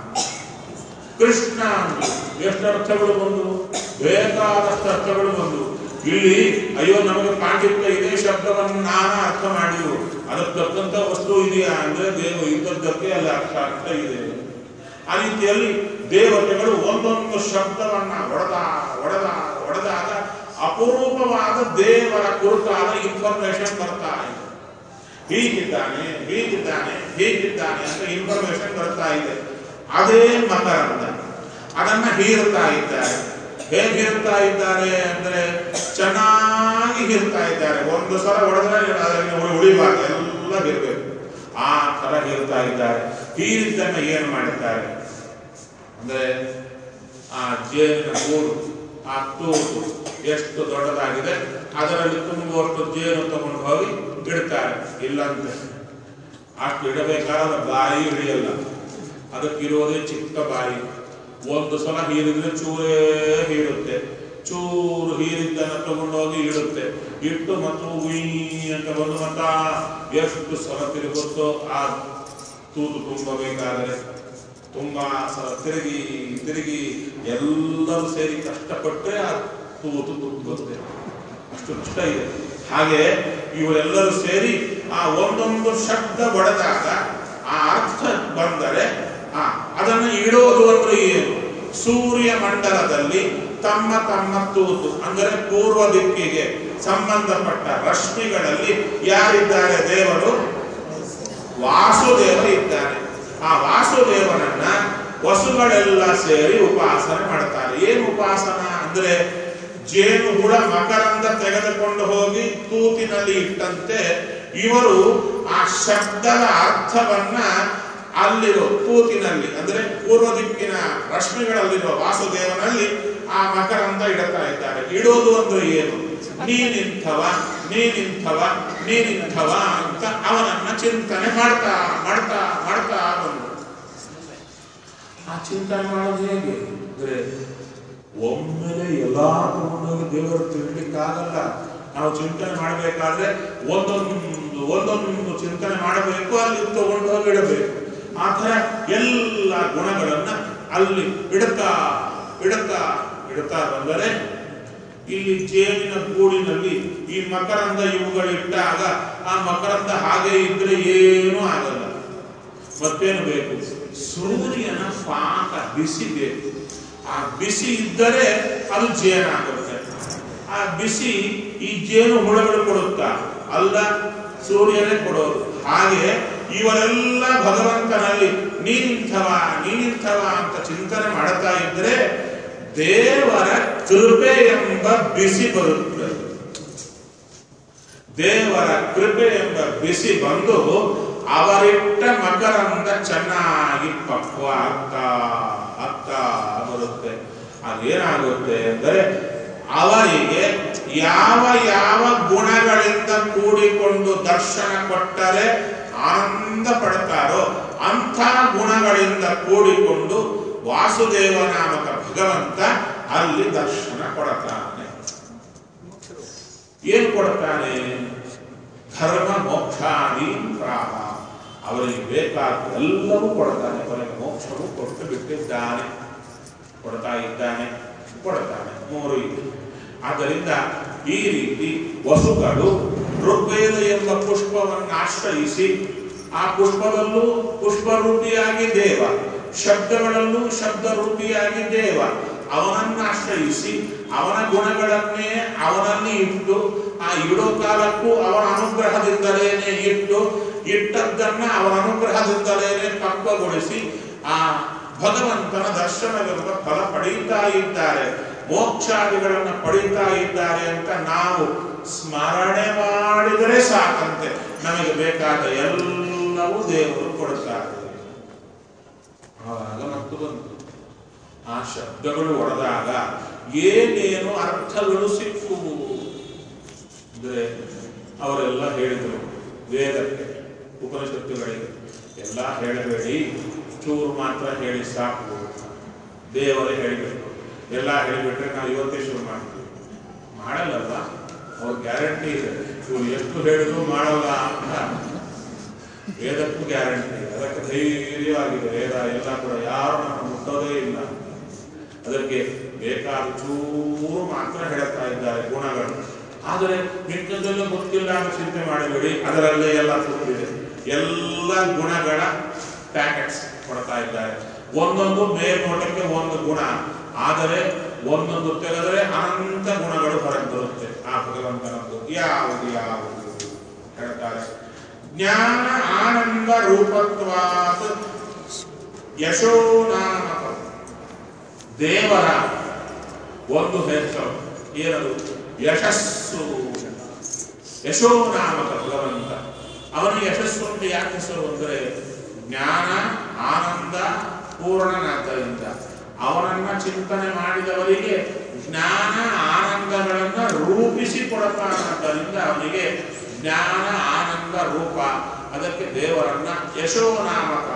ಕೃಷ್ಣ ಅಂದ್ರು. ಎಷ್ಟು ಅರ್ಥಗಳು ಬಂದು ಬೇಕಾದಷ್ಟು ಅರ್ಥಗಳು ಬಂದು ಇಲ್ಲಿ ಅಯ್ಯೋ ನಮಗೆ ಪಾಂಡಿತ್ಯ ಇದೆ ಶಬ್ದವನ್ನು ನಾನಾ ಅರ್ಥ ಮಾಡಿವು ಅದಕ್ಕೆ ತಕ್ಕಂತ ವಸ್ತು ಇದೆಯಾ ಅಂದ್ರೆ ದೇವ ಇದ್ದದ್ದಕ್ಕೆ ಅಲ್ಲಿ ಅರ್ಥ ಅರ್ಥ ಇದೆ ಆ ರೀತಿಯಲ್ಲಿ ದೇವತೆಗಳು ಒಂದೊಂದು ಶಬ್ದವನ್ನ ಒಡೆದ ಒಡೆದ ಒಡೆದಾಗ ಅಪರೂಪವಾದ ದೇವರ ಕುರಿತಾದ ಇನ್ಫಾರ್ಮೇಶನ್ ಬರ್ತಾ ಇದೆ ಹೀಗಿದ್ದಾನೆ ಹೀಗಿದ್ದಾನೆ ಹೀಗಿದ್ದಾನೆ ಅಂತ ಇನ್ಫಾರ್ಮೇಶನ್ ಬರ್ತಾ ಇದೆ ಅದೇ ಮಕರಂದ ಅದನ್ನ ಹೀರ್ತಾ ಇದ್ದಾರೆ ಹೇಗೆ ಹೀರ್ತಾ ಇದ್ದಾರೆ ಅಂದ್ರೆ ಚೆನ್ನಾಗಿ ಹೀರ್ತಾ ಇದ್ದಾರೆ ಒಂದು ಸಲ ಹೊಡೆದ್ರೆ ಅದನ್ನು ಉಳಿ- ಉಳಿಬಾರ್ದು ಎಲ್ಲ ಹೀರ್ಬೇಕು ಆ ತರ ಹೀರ್ತಾ ಇದ್ದಾರೆ ಹೀರಿದ್ದನ್ನ ಏನು ಮಾಡುತ್ತಾರೆ ಅಂದ್ರೆ ಆ ಜೇನಿನ ಗೂಡು ಆ ತೂತು ಎಷ್ಟು ದೊಡ್ಡದಾಗಿದೆ ಅದರಲ್ಲಿ ತುಂಬುವಷ್ಟು ಜೇನು ತಗೊಂಡು ಹೋಗಿ ಇಡ್ತಾರೆ ಇಲ್ಲಂತೆ ಅಷ್ಟು ಇಡಬೇಕಾದ ಬಾಯಿ ಹಿಡಿಯಲ್ಲ ಅದಕ್ಕಿರೋದೇ ಚಿಕ್ಕ ಬಾಯಿ ಒಂದು ಸಲ ಹೀರಿದ್ರೆ ಚೂರೇ ಹೀರುತ್ತೆ ಚೂರು ಹೀರಿದ್ದನ್ನ ತಗೊಂಡೋಗಿ ಇಡುತ್ತೆ ಇಟ್ಟು ಮತ್ತು ಉಯ್ ಅಂತ ಬಂದು ಮತ್ತ ಎಷ್ಟು ಸಲ ತಿರುಗುತ್ತೋ ಆ ತೂತು ತುಂಬಬೇಕಾದರೆ ತುಂಬಾ ಸಲ ತಿರುಗಿ ತಿರುಗಿ ಎಲ್ಲರೂ ಸೇರಿ ಕಷ್ಟಪಟ್ಟರೆ ಆ ತೂತು ತುಂಬುತ್ತೆ ಅಷ್ಟು ಕಷ್ಟ ಇದೆ ಹಾಗೆ ಇವರೆಲ್ಲರೂ ಸೇರಿ ಆ ಒಂದೊಂದು ಶಬ್ದ ಒಡೆದಾಗ ಆ ಅರ್ಥ ಬಂದರೆ ಆ ಅದನ್ನು ಇಡೋದು ಅಂದ್ರೆ ಏನು ಸೂರ್ಯ ಮಂಡಲದಲ್ಲಿ ತಮ್ಮ ತಮ್ಮ ತೂತು ಅಂದರೆ ಪೂರ್ವ ದಿಕ್ಕಿಗೆ ಸಂಬಂಧಪಟ್ಟ ರಶ್ಮಿಗಳಲ್ಲಿ ಯಾರಿದ್ದಾರೆ ದೇವರು ವಾಸುದೇವ ಇದ್ದಾನೆ ಆ ವಾಸುದೇವನನ್ನ ವಸುಗಳೆಲ್ಲ ಸೇರಿ ಉಪಾಸನೆ ಮಾಡ್ತಾರೆ ಏನು ಉಪಾಸನ ಅಂದ್ರೆ ಜೇನು ಹುಳ ಮಕರಂದ ತೆಗೆದುಕೊಂಡು ಹೋಗಿ ತೂತಿನಲ್ಲಿ ಇಟ್ಟಂತೆ ಇವರು ಆ ಶಬ್ದದ ಅರ್ಥವನ್ನ ಅಲ್ಲಿರೋ ತೂತಿನಲ್ಲಿ ಅಂದ್ರೆ ಪೂರ್ವ ದಿಕ್ಕಿನ ರಶ್ಮಿಗಳಲ್ಲಿರುವ ವಾಸುದೇವನಲ್ಲಿ ಆ ಮಕರಂದ ಇಡುತ್ತಾ ಇದ್ದಾರೆ ಇಡೋದು ಅಂದ್ರೆ ಏನು ನೀನಿಂಥವ ನೀನಿಂಥವ ನೀನಿಂಥವ ಅಂತ ಅವನನ್ನ ಚಿಂತನೆ ಮಾಡ್ತಾ ಮಾಡ್ತಾ ಮಾಡ್ತಾ ಬಂದು ಆ ಚಿಂತನೆ ಮಾಡೋದು ಹೇಗೆ ಅಂದ್ರೆ ಒಮ್ಮೆಲೆ ಎಲ್ಲಾ ತಗೊಂಡೋಗಿ ದೇವರು ತಿರ್ಲಿಕ್ಕಾಗಲ್ಲ ನಾವು ಚಿಂತನೆ ಮಾಡಬೇಕಾದ್ರೆ ಒಂದೊಂದು ಒಂದೊಂದು ಚಿಂತನೆ ಮಾಡಬೇಕು ಅಲ್ಲಿ ತಗೊಂಡು ಹೋಗಿ ಇಡಬೇಕು ಆ ಥರ ಎಲ್ಲ ಗುಣಗಳನ್ನ ಅಲ್ಲಿ ಇಡುತ್ತಾ ಇಡುತ್ತಾ ಇಡುತ್ತಾ ಬಂದರೆ ಇಲ್ಲಿ ಜೇನಿನ ಗೂಡಿನಲ್ಲಿ ಈ ಮಕರಂದ ಇವುಗಳಿಟ್ಟಾಗ ಆ ಮಕರಂದ ಹಾಗೆ ಇದ್ರೆ ಏನೂ ಆಗಲ್ಲ ಮತ್ತೇನು ಬೇಕು ಸೂರ್ಯನ ಪಾಕ ಬಿಸಿ ಬೇಕು ಆ ಬಿಸಿ ಇದ್ದರೆ ಅದು ಜೇನಾಗುತ್ತೆ ಆ ಬಿಸಿ ಈ ಜೇನು ಹುಳಗಳು ಕೊಡುತ್ತಾ ಅಲ್ಲ ಸೂರ್ಯನೇ ಕೊಡೋದು ಹಾಗೆ ಇವರೆಲ್ಲ ಭಗವಂತನಲ್ಲಿ ನೀನಿಂಥವ ನೀನಿಂಥವ ಅಂತ ಚಿಂತನೆ ಮಾಡ್ತಾ ಇದ್ರೆ ದೇವರ ಕೃಪೆ ಎಂಬ ಬಿಸಿ ಬರುತ್ತದೆ ದೇವರ ಕೃಪೆ ಎಂಬ ಬಿಸಿ ಬಂದು ಅವರಿಟ್ಟ ಮಕರಂದ ಚೆನ್ನಾಗಿ ಪಕ್ವ ಆಗ್ತಾ ಆಗ್ತಾ ಬರುತ್ತೆ ಅದೇನಾಗುತ್ತೆ ಅಂದರೆ ಅವರಿಗೆ ಯಾವ ಯಾವ ಗುಣಗಳಿಂದ ಕೂಡಿಕೊಂಡು ದರ್ಶನ ಕೊಟ್ಟರೆ ಆನಂದ ಪಡ್ತಾರೋ ಅಂಥ ಗುಣಗಳಿಂದ ಕೂಡಿಕೊಂಡು ವಾಸುದೇವ ನಾಮಕ ಭಗವಂತ ಅಲ್ಲಿ ದರ್ಶನ ಕೊಡ್ತಾನೆ ಏನು ಕೊಡ್ತಾನೆ ಧರ್ಮ ಮೋಕ್ಷಾದಿ ಪ್ರಾಹ ಅವರಿಗೆ ಬೇಕಾದ ಎಲ್ಲವೂ ಕೊಡ್ತಾನೆ ಕೊನೆಗೆ ಮೋಕ್ಷವು ಕೊಟ್ಟು ಬಿಟ್ಟಿದ್ದಾನೆ ಕೊಡ್ತಾ ಇದ್ದಾನೆ ಕೊಡ್ತಾನೆ ಮೂರು ಇದೆ ಆದ್ದರಿಂದ ಈ ರೀತಿ ವಸುಗಳು ಋಗ್ವೇದ ಎಂಬ ಪುಷ್ಪವನ್ನು ಆಶ್ರಯಿಸಿ ಆ ಪುಷ್ಪದಲ್ಲೂ ಪುಷ್ಪರೂಪಿಯಾಗಿ ದೇವ ಶಬ್ದಗಳಲ್ಲೂ ಶಬ್ದರೂಪಿಯಾಗಿ ದೇವ ಅವನನ್ನು ಆಶ್ರಯಿಸಿ ಅವನ ಗುಣಗಳನ್ನೇ ಅವನಲ್ಲಿ ಇಟ್ಟು ಆ ಇಡೋ ಕಾಲಕ್ಕೂ ಅವನ ಅನುಗ್ರಹದಿಂದಲೇನೆ ಇಟ್ಟು ಇಟ್ಟದ್ದನ್ನ ಅವನ ಅನುಗ್ರಹದಿಂದಲೇನೆ ಪಕ್ವಗೊಳಿಸಿ ಆ ಭಗವಂತನ ದರ್ಶನವೆಂಬ ಫಲ ಪಡೆಯುತ್ತಾ ಇದ್ದಾರೆ ಮೋಕ್ಷಾದಿಗಳನ್ನು ಪಡೀತಾ ಇದ್ದಾರೆ ಅಂತ ನಾವು ಸ್ಮರಣೆ ಮಾಡಿದರೆ ಸಾಕಂತೆ ನಮಗೆ ಬೇಕಾದ ಎಲ್ಲವೂ ದೇವರು ಕೊಡುತ್ತಾರೆ ಆವಾಗ ಮತ್ತು ಬಂತು ಆ ಶಬ್ದಗಳು ಒಡೆದಾಗ ಏನೇನು ಅರ್ಥಗಳು ಸಿಕ್ಕುವು ಅಂದ್ರೆ ಅವರೆಲ್ಲ ಹೇಳಿದರು ವೇದಕ್ಕೆ ಉಪನಿಷತ್ತುಗಳಿಗೆ ಎಲ್ಲ ಹೇಳಬೇಡಿ ಚೂರು ಮಾತ್ರ ಹೇಳಿ ಸಾಕು ದೇವರೇ ಹೇಳಿಬಿಟ್ಟು ಎಲ್ಲ ಹೇಳಿಬಿಟ್ರೆ ನಾವು ಇವತ್ತೇ ಶುರು ಮಾಡ್ತೀವಿ ಮಾಡಲ್ಲಲ್ಲ ಅವ್ರ ಗ್ಯಾರಂಟಿ ಇದೆ ಇವ್ರು ಎಷ್ಟು ಹೇಳಿದ್ರು ಮಾಡಲ್ಲ ಅಂತ ವೇದಕ್ಕೂ ಗ್ಯಾರಂಟಿ ಇದೆ ಅದಕ್ಕೆ ಧೈರ್ಯವಾಗಿದೆ ವೇದ ಎಲ್ಲ ಕೂಡ ಯಾರು ನಮ್ಮ ಮುಟ್ಟೋದೇ ಇಲ್ಲ ಅದಕ್ಕೆ ಬೇಕಾದ ಚೂರು ಮಾತ್ರ ಹೇಳ್ತಾ ಇದ್ದಾರೆ ಗುಣಗಳು ಆದರೆ ಮಿಕ್ಕದೆಲ್ಲ ಗೊತ್ತಿಲ್ಲ ಅಂತ ಚಿಂತೆ ಮಾಡಬೇಡಿ ಅದರಲ್ಲೇ ಎಲ್ಲ ಕೂತಿದೆ ಎಲ್ಲ ಗುಣಗಳ ಪ್ಯಾಕೆಟ್ಸ್ ಕೊಡ್ತಾ ಇದ್ದಾರೆ ಒಂದೊಂದು ಮೇಲ್ನೋಟಕ್ಕೆ ಒಂದು ಗುಣ ಆದರೆ ಒಂದೊಂದು ತೆಗೆದರೆ ಅನಂತ ಗುಣಗಳು ಹೊರಗೆ ಬರುತ್ತೆ ಆ ಭಗವಂತನದ್ದು ಯಾವುದು ಯಾವುದು ಹೇಳ್ತಾರೆ ಜ್ಞಾನ ಆನಂದ ರೂಪತ್ವಾತ್ ಯಶೋ ನಾಮಕ ದೇವರ ಒಂದು ಹೆಸರು ಏನದು ಯಶಸ್ಸು ಯಶೋ ನಾಮಕ ಭಗವಂತ ಅವನ ಯಶಸ್ಸು ಅಂತ ಯಾಕೆ ಹೆಸರು ಅಂದರೆ ಜ್ಞಾನ ಆನಂದ ಪೂರ್ಣನಾದ್ದರಿಂದ ಅವನನ್ನ ಚಿಂತನೆ ಮಾಡಿದವರಿಗೆ ಜ್ಞಾನ ಆನಂದಗಳನ್ನ ರೂಪಿಸಿ ಕೊಡತಾನಾದ್ದರಿಂದ ಅವನಿಗೆ ಜ್ಞಾನ ಆನಂದ ರೂಪ ಅದಕ್ಕೆ ದೇವರನ್ನ ಯಶೋ ನಾಮಕ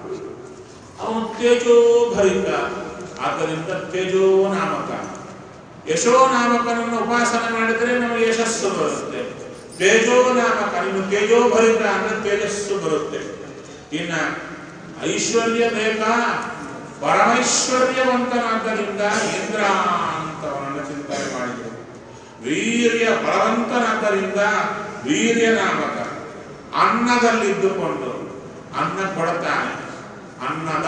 ಅವನು ತೇಜೋಭರಿತ ಆದ್ದರಿಂದ ತೇಜೋ ನಾಮಕ ಯಶೋ ನಾಮಕನನ್ನು ಉಪಾಸನೆ ಮಾಡಿದರೆ ನಮಗೆ ಯಶಸ್ಸು ಬರುತ್ತೆ ತೇಜೋ ನಾಮಕ ಇನ್ನು ತೇಜೋಭರಿತ ಅಂದ್ರೆ ತೇಜಸ್ಸು ಬರುತ್ತೆ ಇನ್ನ ಐಶ್ವರ್ಯ ಬೇಕಾ ಪರಮೈಶ್ವರ್ಯವಂತನಾದ್ದರಿಂದ ಇಂದ್ರ ಅಂತ ಅವನನ್ನು ಚಿಂತನೆ ಮಾಡಿದರು ವೀರ್ಯ ಬಲವಂತನಾದ್ದರಿಂದ ವೀರ್ಯ ನಾಮಕ ಅನ್ನದಲ್ಲಿದ್ದುಕೊಂಡು ಅನ್ನ ಕೊಡ್ತಾನೆ ಅನ್ನದ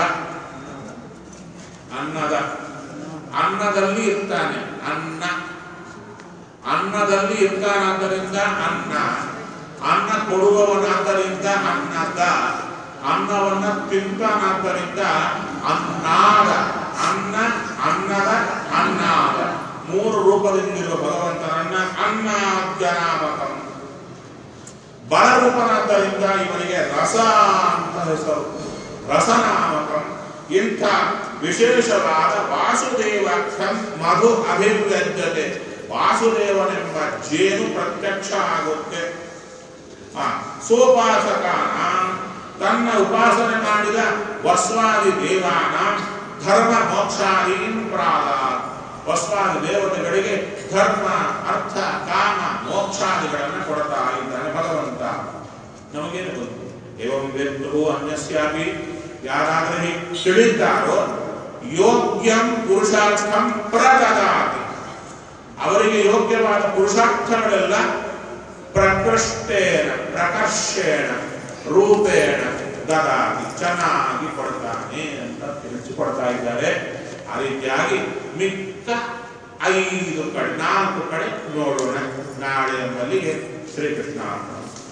ಅನ್ನದ ಅನ್ನದಲ್ಲಿ ಇರ್ತಾನೆ ಅನ್ನ ಅನ್ನದಲ್ಲಿ ಇರ್ತಾನಾದ್ದರಿಂದ ಅನ್ನ ಅನ್ನ ಕೊಡುವವನಾದ್ದರಿಂದ ಅನ್ನದ ಅನ್ನವನ್ನ ತಿಂತಾನಾದ್ದರಿಂದ ಅನ್ನಾದ ಅನ್ನ ಅನ್ನದ ಅನ್ನಾದ ಮೂರು ರೂಪದಿಂದಿರುವ ಭಗವಂತನನ್ನ ಅನ್ನಾದ್ಯನಾಮಕಂ ಬಲರೂಪನಾದ್ದರಿಂದ ಇವನಿಗೆ ರಸ ಅಂತ ಹೆಸರು ರಸನಾಮಕಂ ಇಂಥ ವಿಶೇಷವಾದ ವಾಸುದೇವಾಖ್ಯಂ ಮಧು ಅಭಿವ್ಯಜ್ಯತೆ ವಾಸುದೇವನೆಂಬ ಜೇನು ಪ್ರತ್ಯಕ್ಷ ಆಗುತ್ತೆ ಆ, ಸೋಪಾಸಕಾನ ತನ್ನ ಉಪಾಸನೆ ಮಾಡಿದ ವಸ್ವಾದಿ ದೇವಾನ ಧರ್ಮ ಮೋಕ್ಷಾದೀನ್ ಪ್ರಾದ ವಸ್ವಾದಿ ದೇವತೆಗಳಿಗೆ ಧರ್ಮ ಅರ್ಥ ಕಾಮ ಮೋಕ್ಷಾದಿಗಳನ್ನು ಕೊಡ್ತಾ ಇದ್ದಾನೆ ಭಗವಂತ ನಮಗೇನು ಗೊತ್ತು ಏವಂ ವೇದ್ದು ಅನ್ಯಸ್ಯಾಪಿ ಯಾರಾದರೆ ಹೀಗೆ ತಿಳಿದ್ದಾರೋ ಯೋಗ್ಯಂ ಪುರುಷಾರ್ಥಂ ಪ್ರದದಾತಿ ಅವರಿಗೆ ಯೋಗ್ಯವಾದ ಪುರುಷಾರ್ಥಗಳೆಲ್ಲ ಪ್ರಕೃಷ್ಟೇನ ಪ್ರಕರ್ಷೇಣ ರೂಪೇಣ ದದಾತಿ ಚೆನ್ನಾಗಿ ಕೊಡ್ತಾನೆ ಅಂತ ತಿಳಿಸಿಕೊಡ್ತಾ ಇದ್ದಾರೆ ಆ ರೀತಿಯಾಗಿ ಮಿಕ್ಕ ಐದು ಕಡೆ ನಾಲ್ಕು ಕಡೆ ನೋಡೋಣ ನಾಳೆ ಎಂಬಲ್ಲಿಗೆ ಶ್ರೀಕೃಷ್ಣ